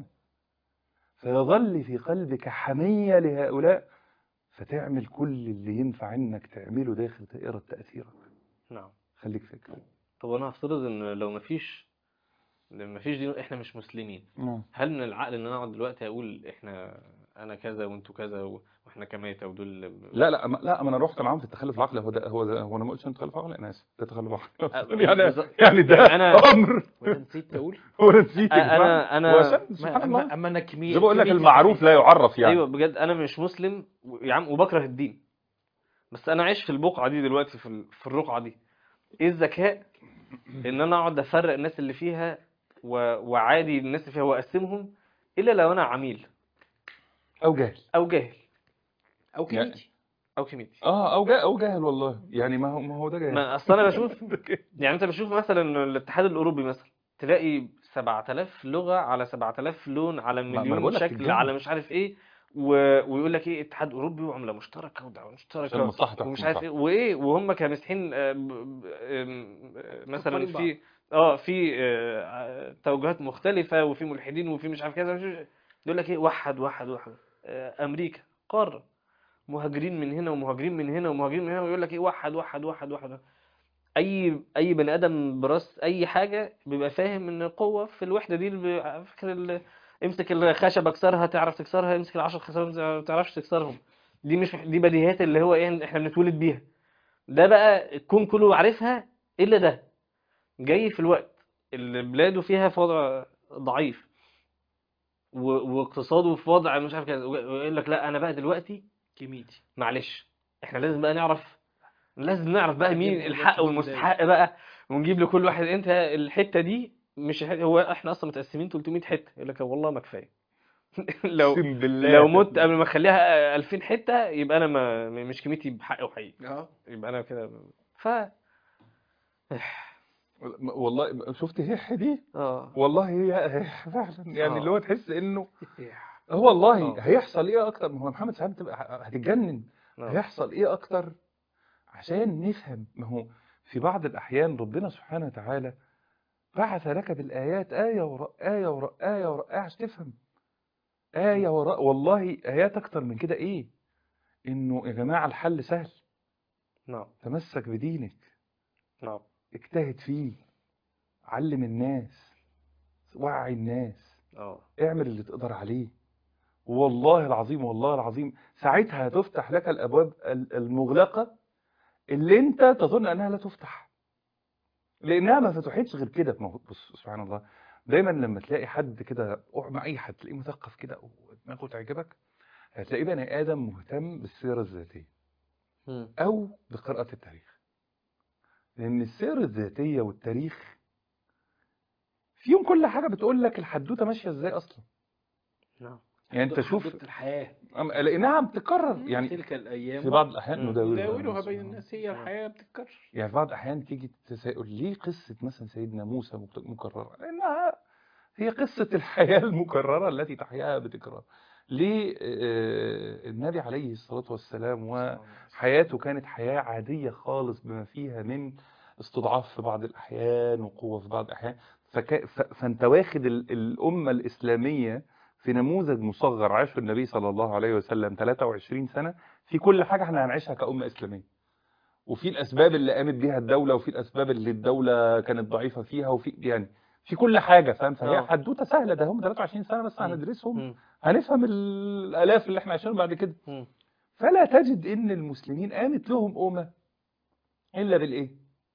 فيظل في قلبك حميه لهؤلاء فتعمل كل اللي ينفع انك تعمله داخل دائره تاثيرك نعم خليك فاكر طب انا هفترض ان لو مفيش لو مفيش دين احنا مش مسلمين هل من العقل ان انا اقعد دلوقتي اقول احنا انا كذا وانتوا كذا و- واحنا كميتة ودول لا لا ما- لا ما انا رحت معاهم في التخلف العقلي هو ده هو ده هو انا ما قلتش إن تخلف عقلي انا اسف ده تخلف أه، عقلي يعني بالظبط. يعني ده أنا- امر وأنت نسيت تقول هو انا نسيت أ- أنا- أنا- وعشان سبحان ما- الله أما أما أنا كمية زي بقول لك كمية المعروف لا يعرف يعني ايوه بجد انا مش مسلم و- يا عم وبكره الدين بس انا عايش في البقعة دي دلوقتي في ال- في الرقعة دي ايه الذكاء ان انا اقعد افرق الناس اللي فيها و- وعادي الناس اللي فيها واقسمهم الا لو انا عميل او جاهل او جاهل أو كميتي او كميتي اه او جاهل او جاهل والله يعني ما هو ما هو ده جاهل ما اصل انا بشوف يعني انت بشوف مثلا الاتحاد الاوروبي مثلا تلاقي 7000 لغة على 7000 لون على ما أنا مليون بقول لك شكل الجنة. على مش عارف ايه و... ويقول لك ايه اتحاد اوروبي وعملة مشتركة ودعوة عشان مشتركة مصلحتك ومش عارف ايه وايه وهم كمسيحيين آه، ب- ب- آم، آه، مثلا مكفرين في اه في آه، توجهات مختلفة وفي ملحدين وفي مش عارف كذا مش- يقول لك ايه وحد وحد وحد آه، امريكا قارة مهاجرين من هنا ومهاجرين من هنا ومهاجرين من هنا ويقول لك ايه وحد وحد وحد وحد اي اي بني ادم براس اي حاجه بيبقى فاهم ان القوه في الوحده دي اللي بي- فاكر ال- امسك الخشبه اكسرها تعرف تكسرها امسك العشر خشبات ما تعرفش تكسرهم دي مش دي بديهيات اللي هو ايه احنا بنتولد بيها ده بقى الكون كله عارفها الا ده جاي في الوقت اللي بلاده فيها في وضع ضعيف و- واقتصاده في وضع مش عارف كذا ويقول لك لا انا بقى دلوقتي كميتي معلش احنا لازم بقى نعرف لازم نعرف بقى مين هجيب الحق دلوقتي والمستحق بقى ونجيب لكل واحد انت الحتة دي مش الحتة هو احنا اصلا متقسمين 300 حتة يقول لك والله ما كفايه لو اقسم بالله لو مت قبل ما اخليها 2000 حتة يبقى انا ما مش كميتي بحق وحقيقي اه يبقى انا كده ف والله شفت هيح دي اه والله هي هيح فعلا يعني آه. اللي هو تحس انه هو والله آه. هيحصل ايه اكتر ما هو محمد سعد تبقى هتتجنن آه. هيحصل ايه اكتر عشان نفهم ما هو في بعض الاحيان ربنا سبحانه وتعالى بعث لك بالايات ايه وراء ايه وراء ايه وراء ايه عشان تفهم ايه وراء والله ايات اكتر من كده ايه انه يا جماعه الحل سهل نعم تمسك بدينك نعم اجتهد فيه علم الناس وعي الناس اه اعمل اللي تقدر عليه والله العظيم والله العظيم ساعتها تفتح لك الابواب ال- المغلقه اللي انت تظن انها لا تفتح لانها ما فتحتش غير كده ما هو- بص سبحان الله دايما لما تلاقي حد كده اقعد مع اي حد تلاقيه مثقف كده ودماغه تعجبك هتلاقيه بني ادم مهتم بالسيره الذاتيه مم. او بقراءه التاريخ لان السيره الذاتيه والتاريخ فيهم كل حاجه بتقول لك الحدوته ماشيه ازاي اصلا نعم يعني انت شوف حدوتة الحياة أم- لانها بتتكرر يعني تلك الأيام في بعض الاحيان مم. نداولها نداولها بين بين الناس. الناس هي الحياة بتتكرر يعني في بعض الاحيان تيجي تساؤل ليه قصه مثلا سيدنا موسى مك- مكرره لانها هي قصه الحياه المكرره التي تحياها بتكرار ليه آه، النبي عليه الصلاه والسلام وحياته كانت حياه عاديه خالص بما فيها من استضعاف في بعض الاحيان وقوه في بعض الاحيان فك... ف... فانت واخد ال... الامه الاسلاميه في نموذج مصغر عاشه النبي صلى الله عليه وسلم 23 سنه في كل حاجه احنا هنعيشها كامه اسلاميه وفي الاسباب اللي قامت بيها الدوله وفي الاسباب اللي الدوله كانت ضعيفه فيها وفي يعني في كل حاجه فاهم فهي آه. حدوته سهله ده هم 23 سنه بس مم. هندرسهم مم. هنفهم الالاف اللي احنا عايشينهم بعد كده مم. فلا تجد ان المسلمين قامت لهم امه الا بالايه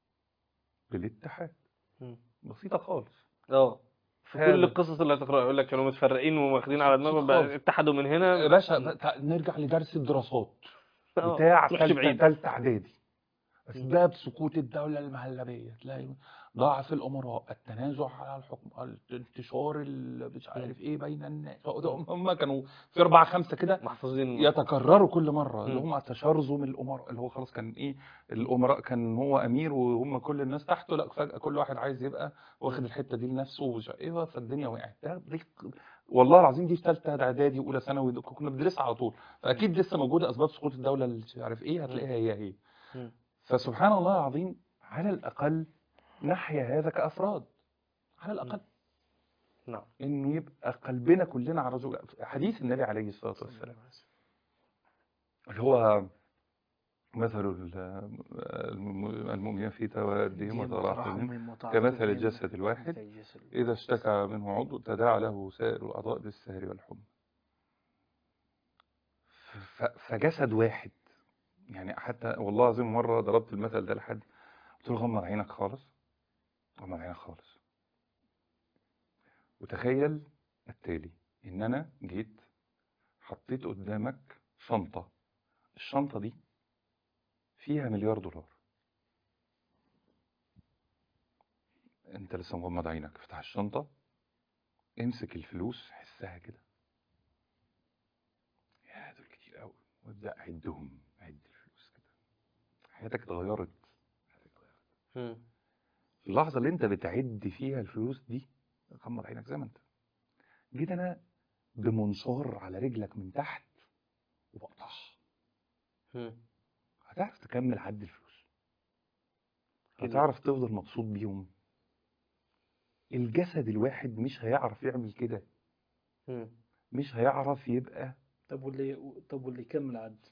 بالاتحاد مم. بسيطه خالص اه في هذا. كل القصص اللي هتقراها يقول لك كانوا متفرقين وواخدين على دماغهم بقى خالص. اتحدوا من هنا يا باشا تع- نرجع لدرس الدراسات آه، بتاع تروحش ثالثه بعيد ثالثه اعدادي مم. اسباب سقوط الدوله المهلبيه تلاقي ضعف الامراء التنازع على الحكم انتشار ال- مش عارف ايه بين الناس هم كانوا في اربعه خمسه كده محفوظين يتكرروا كل مره اللي مم. هم تشرذم الامراء اللي هو خلاص كان ايه الامراء كان هو امير وهم كل الناس تحته لا فجاه كل واحد عايز يبقى واخد مم. الحته دي لنفسه ومش عارف ايه فالدنيا وقعت ده دي والله العظيم دي في ثالثه اعدادي واولى ثانوي ده كنا بندرسها على طول فاكيد لسه موجوده اسباب سقوط الدوله اللي مش عارف ايه هتلاقيها هي هي مم. فسبحان الله العظيم على الاقل نحيا هذا كافراد على الاقل نعم انه يبقى قلبنا كلنا على رجل حديث النبي عليه الصلاه والسلام اللي هو مثل ال- الم- المؤمنين في توادهم وتراحمهم كمثل الجسد الواحد إذا اشتكى منه عضو تداعى له سائر الأعضاء بالسهر والحمى ف- فجسد واحد يعني حتى والله العظيم مرة ضربت المثل ده لحد قلت له غمض عينك خالص غمض عينك خالص وتخيل التالي إن أنا جيت حطيت قدامك شنطة الشنطة دي فيها مليار دولار انت لسه مغمض عينك افتح الشنطة امسك الفلوس حسها كده يا دول كتير قوي وابدأ عدهم عد الفلوس كده حياتك اتغيرت حياتك اتغيرت مم. في اللحظة اللي انت بتعد فيها الفلوس دي غمض عينك زي ما انت جيت انا بمنشار على رجلك من تحت وبقطعها مم. هتعرف تكمل عد الفلوس كده. هتعرف تفضل مبسوط بيهم الجسد الواحد مش هيعرف يعمل كده مم. مش هيعرف يبقى طب واللي طب واللي يكمل عد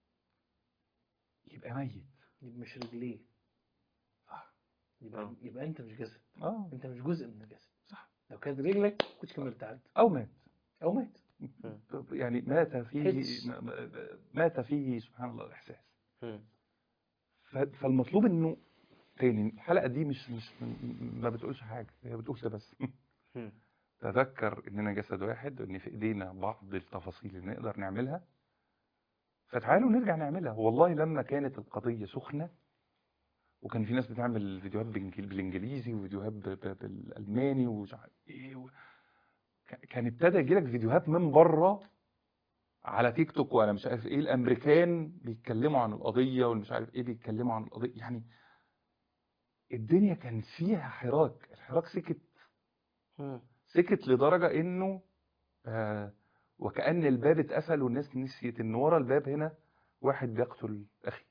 يبقى ميت يبقى مش رجليه صح يبقى آه. يبقى انت مش جسد اه انت مش جزء من الجسد صح لو كانت رجلك كنت كملت عد او مات او مات يعني مات فيه حس. م- م- مات فيه سبحان الله الاحساس مم. ف- فالمطلوب انه تاني الحلقه دي مش مش ما بتقولش حاجه هي بتقول ده بس مم. تذكر اننا جسد واحد وان في ايدينا بعض التفاصيل اللي نقدر نعملها فتعالوا نرجع نعملها والله لما كانت القضيه سخنه وكان في ناس بتعمل فيديوهات بالإنجل- بالانجليزي وفيديوهات ب- ب- بالالماني ومش عارف ايه و... ك- كان ابتدى يجيلك فيديوهات من بره على تيك توك ولا مش عارف ايه الامريكان بيتكلموا عن القضيه والمش عارف ايه بيتكلموا عن القضيه يعني الدنيا كان فيها حراك الحراك سكت مم. سكت لدرجة انه آه وكأن الباب اتقفل والناس نسيت ان ورا الباب هنا واحد بيقتل اخي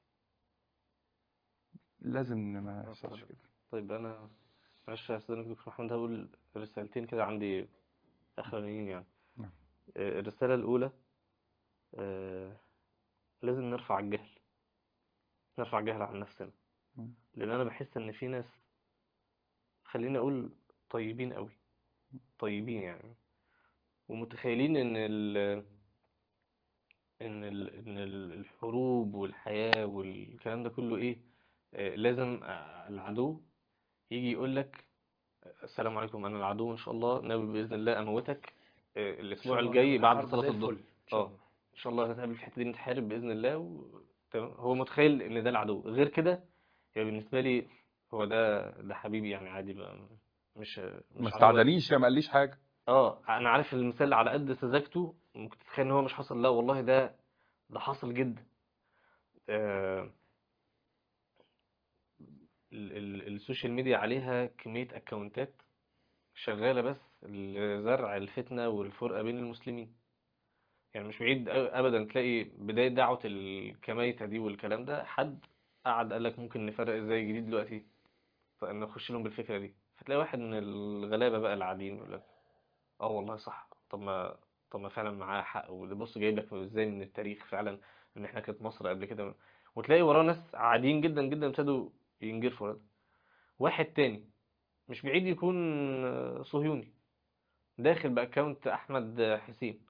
لازم ما يحصلش كده طيب انا معلش هستاذنك دكتور محمد هقول رسالتين كده عندي اخرانيين يعني نعم. آه، الرسالة الأولى آه، لازم نرفع الجهل نرفع الجهل عن نفسنا مم. لان انا بحس ان في ناس خليني اقول طيبين قوي طيبين يعني ومتخيلين ان ال ان ال ان ال- الحروب والحياة والكلام ده كله ايه آه، لازم آه، العدو يجي يقول لك السلام عليكم انا العدو ان شاء الله ناوي باذن الله اموتك آه، الاسبوع الجاي بعد صلاة الظهر اه ان شاء الله هنتقابل في الحته دي نتحارب باذن الله و... تمام هو متخيل ان ده العدو غير كده يعني بالنسبه لي هو ده ده حبيبي يعني عادي بقى مش ما مش عدو استعدانيش ما قاليش حاجة اه انا عارف المثال على قد سذاجته ممكن تتخيل ان هو مش حصل لا والله ده ده حصل جدا آه ال ال السوشيال ميديا عليها كمية اكونتات شغالة بس لزرع الفتنة والفرقة بين المسلمين يعني مش بعيد أ- ابدا تلاقي بداية دعوة الكميتة دي والكلام ده حد قعد قال لك ممكن نفرق ازاي جديد دلوقتي فنخش لهم بالفكرة دي فتلاقي واحد من الغلابة بقى العاديين يقول لك اه والله صح طب ما طب ما فعلا معاه حق وده بص جايب لك ازاي من التاريخ فعلا ان احنا كانت مصر قبل كده وتلاقي وراه ناس عاديين جدا جدا ابتدوا ينجرفوا ورا ده واحد تاني مش بعيد يكون آه، صهيوني داخل باكونت احمد حسين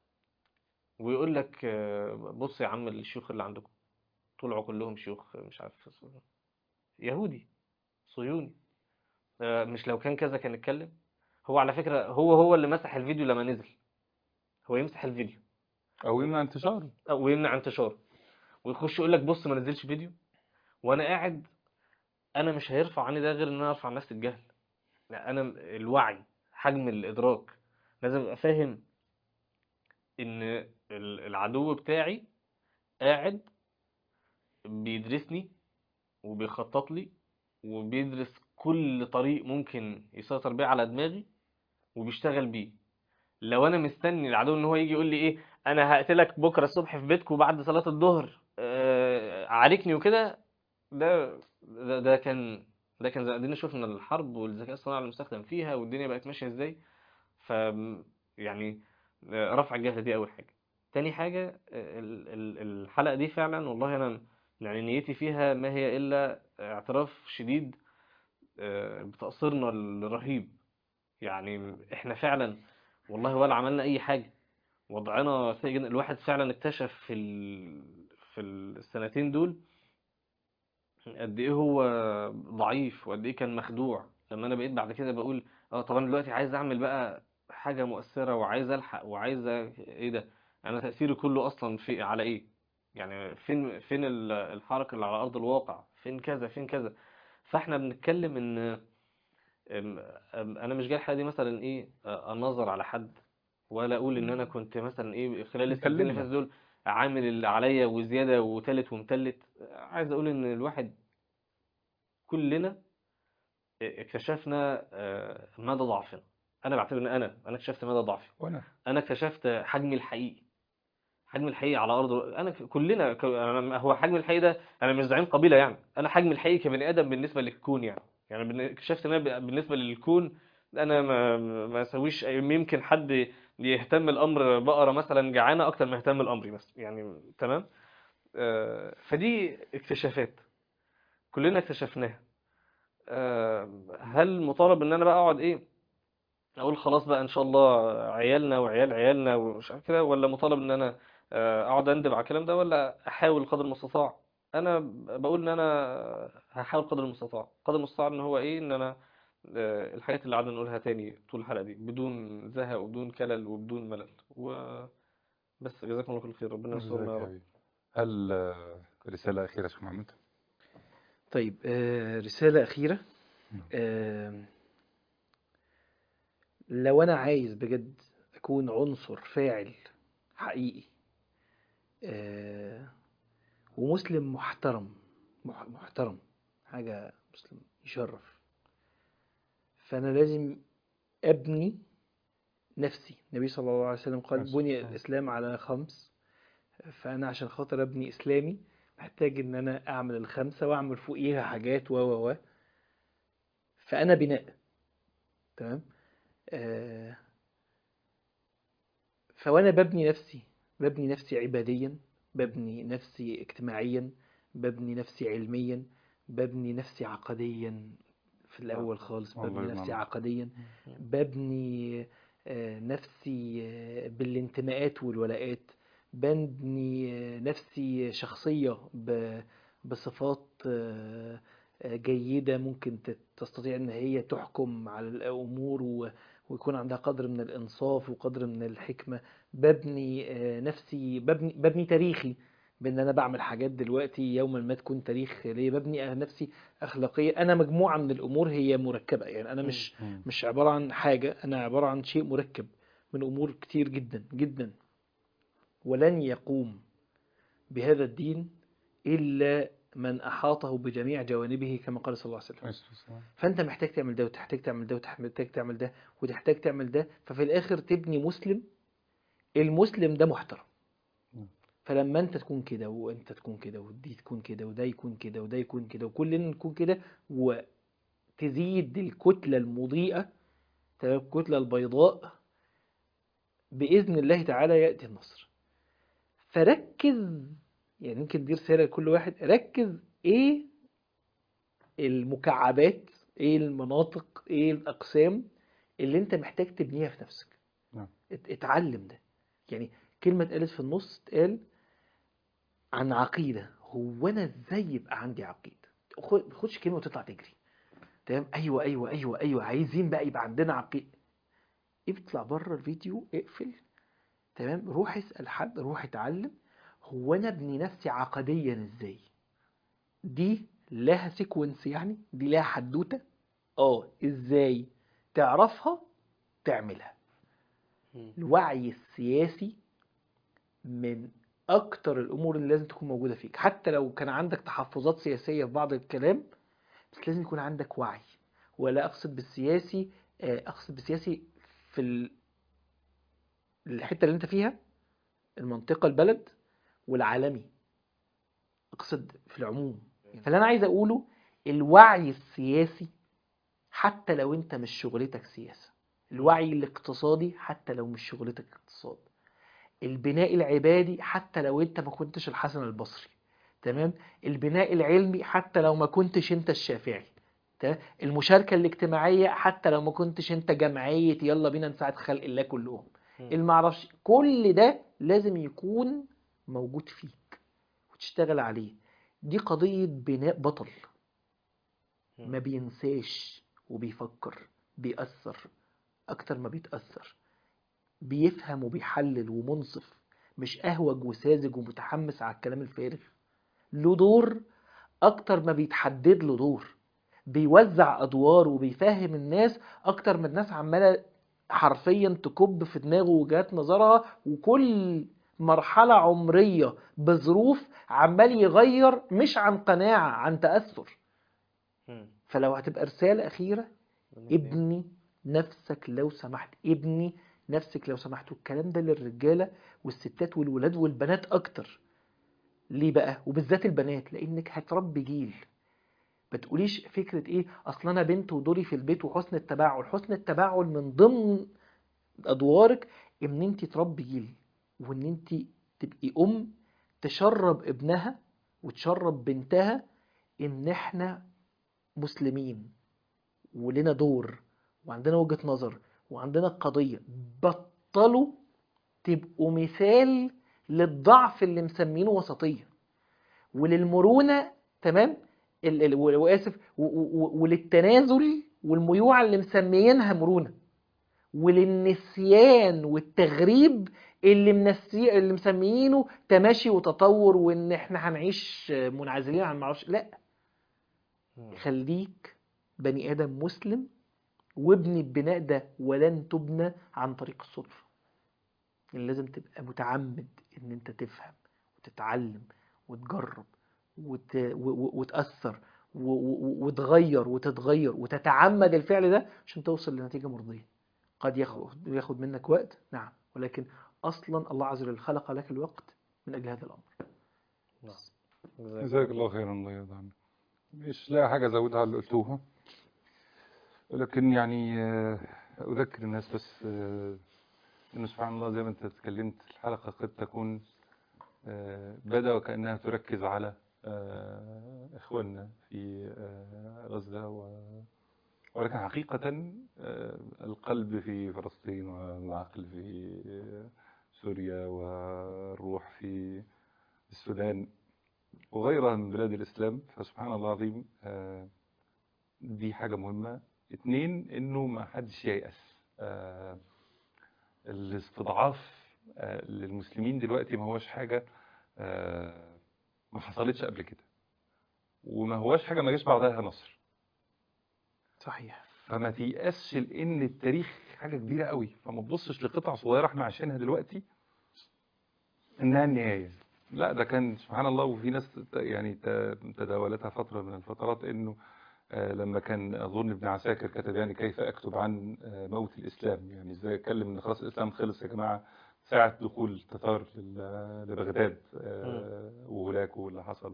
ويقول لك آه، بص يا عم الشيوخ اللي عندكم طلعوا كلهم شيوخ مش عارف يهودي صهيوني آه، مش لو كان كذا كان اتكلم هو على فكرة هو هو اللي مسح الفيديو لما نزل هو يمسح الفيديو او يمنع انتشاره أو ويمنع انتشاره ويخش يقول لك بص ما نزلش فيديو وانا قاعد انا مش هيرفع عني ده غير ان انا ارفع نفس الجهل لا انا الوعي حجم الادراك لازم ابقى فاهم ان ال- العدو بتاعي قاعد بيدرسني وبيخطط لي وبيدرس كل طريق ممكن يسيطر بيه على دماغي وبيشتغل بيه لو انا مستني العدو ان هو يجي يقول لي ايه انا هقتلك بكره الصبح في بيتك وبعد صلاة الظهر آه، عاركني وكده ده ده, ده كان ده كان زي ادينا شفنا الحرب والذكاء الصناعي المستخدم فيها والدنيا بقت ماشيه ازاي ف يعني آه، رفع الجهل دي اول حاجه تاني حاجه آه، ال- ال- الحلقه دي فعلا والله انا يعني نيتي فيها ما هي الا اعتراف شديد آه، بتقصيرنا الرهيب يعني احنا فعلا والله ولا عملنا اي حاجه وضعنا سيء جدا الواحد فعلا اكتشف في ال... في السنتين دول قد ايه هو ضعيف وقد ايه كان مخدوع لما انا بقيت بعد كده بقول اه طب انا دلوقتي عايز اعمل بقى حاجه مؤثره وعايز الحق وعايز أ- ايه ده انا تاثيري كله اصلا في على ايه يعني فين فين ال- الحركه اللي على ارض الواقع فين كذا فين كذا فاحنا بنتكلم ان أم- أم- انا مش جاي الحلقه دي مثلا ايه آه، انظر على حد ولا اقول ان انا كنت مثلا ايه خلال السنتين اللي نكلمنا. فاتوا دول عامل اللي عليا وزياده وتالت ومتلت عايز اقول ان الواحد كلنا اكتشفنا آه، مدى ضعفنا انا بعتبر ان انا انا اكتشفت مدى ضعفي وانا انا اكتشفت حجمي الحقيقي حجم الحقيقي على ارض انا ك- كلنا ك- أنا هو حجم الحقيقي ده انا مش زعيم قبيله يعني انا حجم الحقيقي كبني ادم بالنسبه للكون يعني يعني بن- اكتشفت ان أنا ب- بالنسبه للكون انا ما ما اسويش أي- يمكن حد يهتم الامر بقره مثلا جعانه اكتر ما يهتم الامر بس يعني تمام آه، فدي اكتشافات كلنا اكتشفناها آه، هل مطالب ان انا بقى اقعد ايه اقول خلاص بقى ان شاء الله عيالنا وعيال عيالنا ومش عارف كده ولا مطالب ان انا آه، اقعد اندب على الكلام ده ولا احاول قدر المستطاع انا بقول ان انا هحاول قدر المستطاع قدر المستطاع ان هو ايه ان انا آه، الحاجات اللي قعدنا نقولها تاني طول الحلقة دي بدون زهق وبدون كلل وبدون ملل وبس جزاكم الله كل خير ربنا يسترنا يا رب هل آه، رسالة أخيرة يا شيخ محمد؟ طيب آه، رسالة أخيرة آه، لو أنا عايز بجد أكون عنصر فاعل حقيقي آه، ومسلم محترم مح- محترم حاجة مسلم يشرف فأنا لازم أبني نفسي النبي صلى الله عليه وسلم قال بس. بني الإسلام على خمس فأنا عشان خاطر أبني إسلامي محتاج إن أنا أعمل الخمسة وأعمل فوقيها حاجات و و و فأنا بناء تمام آه فوأنا ببني نفسي ببني نفسي عباديا ببني نفسي اجتماعيا ببني نفسي علميا ببني نفسي عقديا في الأول خالص الله ببني يرضى نفسي عنك. عقديا ببني آه، نفسي آه، بالانتماءات والولاءات ببني آه، نفسي شخصية ب- بصفات آه، آه، جيدة ممكن تت- تستطيع ان هي تحكم على الامور و- ويكون عندها قدر من الانصاف وقدر من الحكمة ببني آه، نفسي ببني ببني تاريخي بان انا بعمل حاجات دلوقتي يوما ما تكون تاريخ ليا ببني نفسي اخلاقية انا مجموعة من الامور هي مركبة يعني انا مش مم. مش عبارة عن حاجة أنا عبارة عن شيء مركب من أمور كتير جدا جدا ولن يقوم بهذا الدين إلا من أحاطه بجميع جوانبه كما قال صلى الله عليه وسلم عليه الصلاة والسلام. فأنت محتاج تعمل ده وتحتاج تعمل ده وتحتاج تعمل ده وتحتاج تعمل ده ففي الآخر تبني مسلم المسلم ده محترم نعم. فلما انت تكون كده وانت تكون كده ودي تكون كده وده يكون كده وده يكون كده وكلنا نكون كده وتزيد الكتلة المضيئة تمام الكتلة البيضاء بإذن الله تعالى يأتي النصر فركز يعني يمكن دي رسالة لكل واحد ركز ايه المكعبات ايه المناطق ايه الأقسام اللي انت محتاج تبنيها في نفسك نعم. ات- اتعلم ده يعني كلمة اتقالت في النص اتقال عن عقيدة هو انا ازاي يبقى عندي عقيدة خد- ما تاخدش كلمة وتطلع تجري تمام ايوه ايوه ايوه ايوه عايزين بقى يبقى عندنا عقيدة اطلع بره الفيديو اقفل تمام روح اسأل حد روح اتعلم هو انا ابني نفسي عقديا ازاي دي لها سيكونس يعني دي لها حدوتة اه ازاي تعرفها تعملها مم. الوعي السياسي من اكتر الامور اللي لازم تكون موجودة فيك حتى لو كان عندك تحفظات سياسية في بعض الكلام بس لازم يكون عندك وعي ولا اقصد بالسياسي آه، اقصد بالسياسي في ال- الحتة اللي انت فيها المنطقة البلد والعالمي اقصد في العموم فاللي انا عايز اقوله الوعي السياسي حتى لو انت مش شغلتك سياسة الوعي الاقتصادي حتى لو مش شغلتك اقتصاد البناء العبادي حتى لو انت ما كنتش الحسن البصري تمام البناء العلمي حتى لو ما كنتش انت الشافعي تمام المشاركة الاجتماعية حتى لو ما كنتش انت جمعية يلا بينا نساعد خلق الله كلهم مم. المعرفش كل ده لازم يكون موجود فيك وتشتغل عليه دي قضية بناء بطل مم. ما بينساش وبيفكر بيأثر أكتر ما بيتأثر بيفهم وبيحلل ومنصف مش أهوج وساذج ومتحمس على الكلام الفارغ له دور أكتر ما بيتحدد له دور بيوزع أدوار وبيفهم الناس أكتر ما الناس عمالة حرفيا تكب في دماغه وجهات نظرها وكل مرحلة عمرية بظروف عمال يغير مش عن قناعة عن تأثر مم. فلو هتبقى رسالة أخيرة بالنسبة لي. ابني نفسك لو سمحت ابني نفسك لو سمحت والكلام ده للرجالة والستات والولاد والبنات أكتر ليه بقى وبالذات البنات لأنك هتربي جيل ما تقوليش فكرة ايه اصل انا بنت ودوري في البيت وحسن التباعل حسن التباعل من ضمن ادوارك ان انت تربي جيل وان انت تبقي ام تشرب ابنها وتشرب بنتها ان احنا مسلمين ولنا دور وعندنا وجهة نظر وعندنا قضية بطلوا تبقوا مثال للضعف اللي مسمينه وسطية وللمرونة تمام ال- ال- و- واسف و- و- وللتنازل والميوعة اللي مسميينها مرونة وللنسيان والتغريب اللي منسي اللي مسميينه تماشي وتطور وان احنا هنعيش منعزلين عن معرفش لا مم. خليك بني ادم مسلم وابني البناء ده ولن تبنى عن طريق الصدفة يعني لازم تبقى متعمد ان انت تفهم وتتعلم وتجرب وت... و... و... وتأثر و... و... وتغير وتتغير وتتعمد الفعل ده عشان توصل لنتيجة مرضية قد ياخد ياخد منك وقت نعم ولكن اصلا الله عز وجل خلق لك الوقت من اجل هذا الامر نعم. جزاك جزاك الله خيرا الله يرضى عنك مش لاقي حاجة أزودها على اللي قلتوها ولكن يعني آه، أذكر الناس بس آه، إنه سبحان الله زي ما أنت اتكلمت الحلقة قد تكون آه، بدأ وكأنها تركز على آه، إخواننا في آه، غزة و ولكن حقيقة آه، القلب في فلسطين والعقل في سوريا والروح في السودان وغيرها من بلاد الإسلام فسبحان الله العظيم آه، دي حاجة مهمة اتنين إنه ما حدش ييأس آه، الاستضعاف آه، للمسلمين دلوقتي ما هوش حاجة آه، ما حصلتش قبل كده وما هوش حاجة ما جاش بعدها نصر صحيح فما تيأسش لان التاريخ حاجه كبيره قوي فما تبصش لقطع صغيره احنا عايشينها دلوقتي انها النهايه لا ده كان سبحان الله وفي ناس ت- يعني ت- تداولتها فتره من الفترات انه آه، لما كان اظن ابن عساكر كتب يعني كيف اكتب عن آه، موت الاسلام يعني ازاي اتكلم ان خلاص الاسلام خلص يا جماعه ساعه دخول التتار لل- لبغداد آه، وهولاكو واللي حصل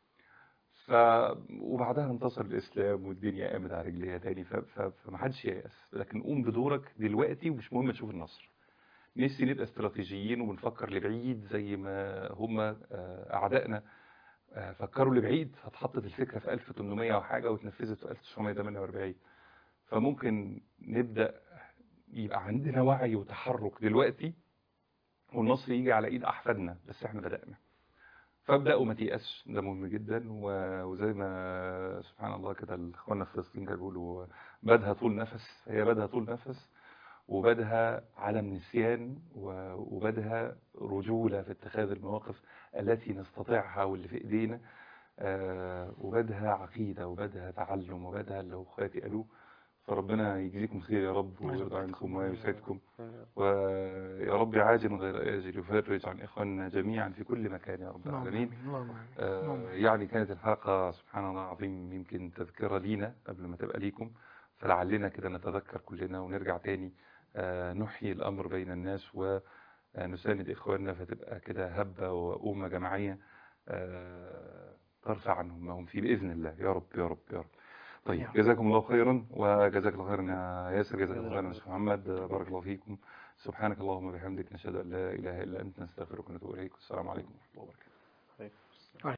ف وبعدها انتصر الاسلام والدنيا قامت على رجليها تاني ف... ف... فما حدش ييأس لكن قوم بدورك دلوقتي ومش مهم تشوف النصر نفسي نبقى استراتيجيين وبنفكر لبعيد زي ما هم آه، اعدائنا آه، فكروا لبعيد فاتحطت الفكره في 1800 وحاجه واتنفذت في 1948 فممكن نبدا يبقى عندنا وعي وتحرك دلوقتي والنصر يجي على ايد احفادنا بس احنا بدأنا فابدأوا ما تيأسش ده مهم جدا و- وزي ما سبحان الله كده اخواننا في فلسطين كانوا بيقولوا بدها طول نفس هي بدها طول نفس وبدها عدم نسيان و- وبدها رجولة في اتخاذ المواقف التي نستطيعها واللي في ايدينا آه، وبدها عقيدة وبدها تعلم وبدها اللي اخواتي قالوه فربنا يجزيكم خير يا رب ويرضى عنكم ويسعدكم ويا رب عاجل غير آجل يفرج عن إخواننا جميعا في كل مكان يا رب اللهم العالمين آمين اللهم آمين آه، اللهم آمين. يعني كانت الحلقة سبحان الله العظيم يمكن تذكرة لينا قبل ما تبقى ليكم فلعلنا كده نتذكر كلنا ونرجع تاني آه، نحيي الأمر بين الناس ونساند إخواننا فتبقى كده هبة وأمة جماعية آه، ترفع عنهم ما هم فيه بإذن الله يا رب يا رب يا رب طيب يا رب. جزاكم الله خيرا وجزاك الله خيرا يا ياسر جزاك الله خيرا يا شيخ محمد بارك الله فيكم سبحانك اللهم وبحمدك نشهد أن لا إله إلا أنت نستغفرك ونتوب إليك والسلام عليكم ورحمة الله وبركاته طيب.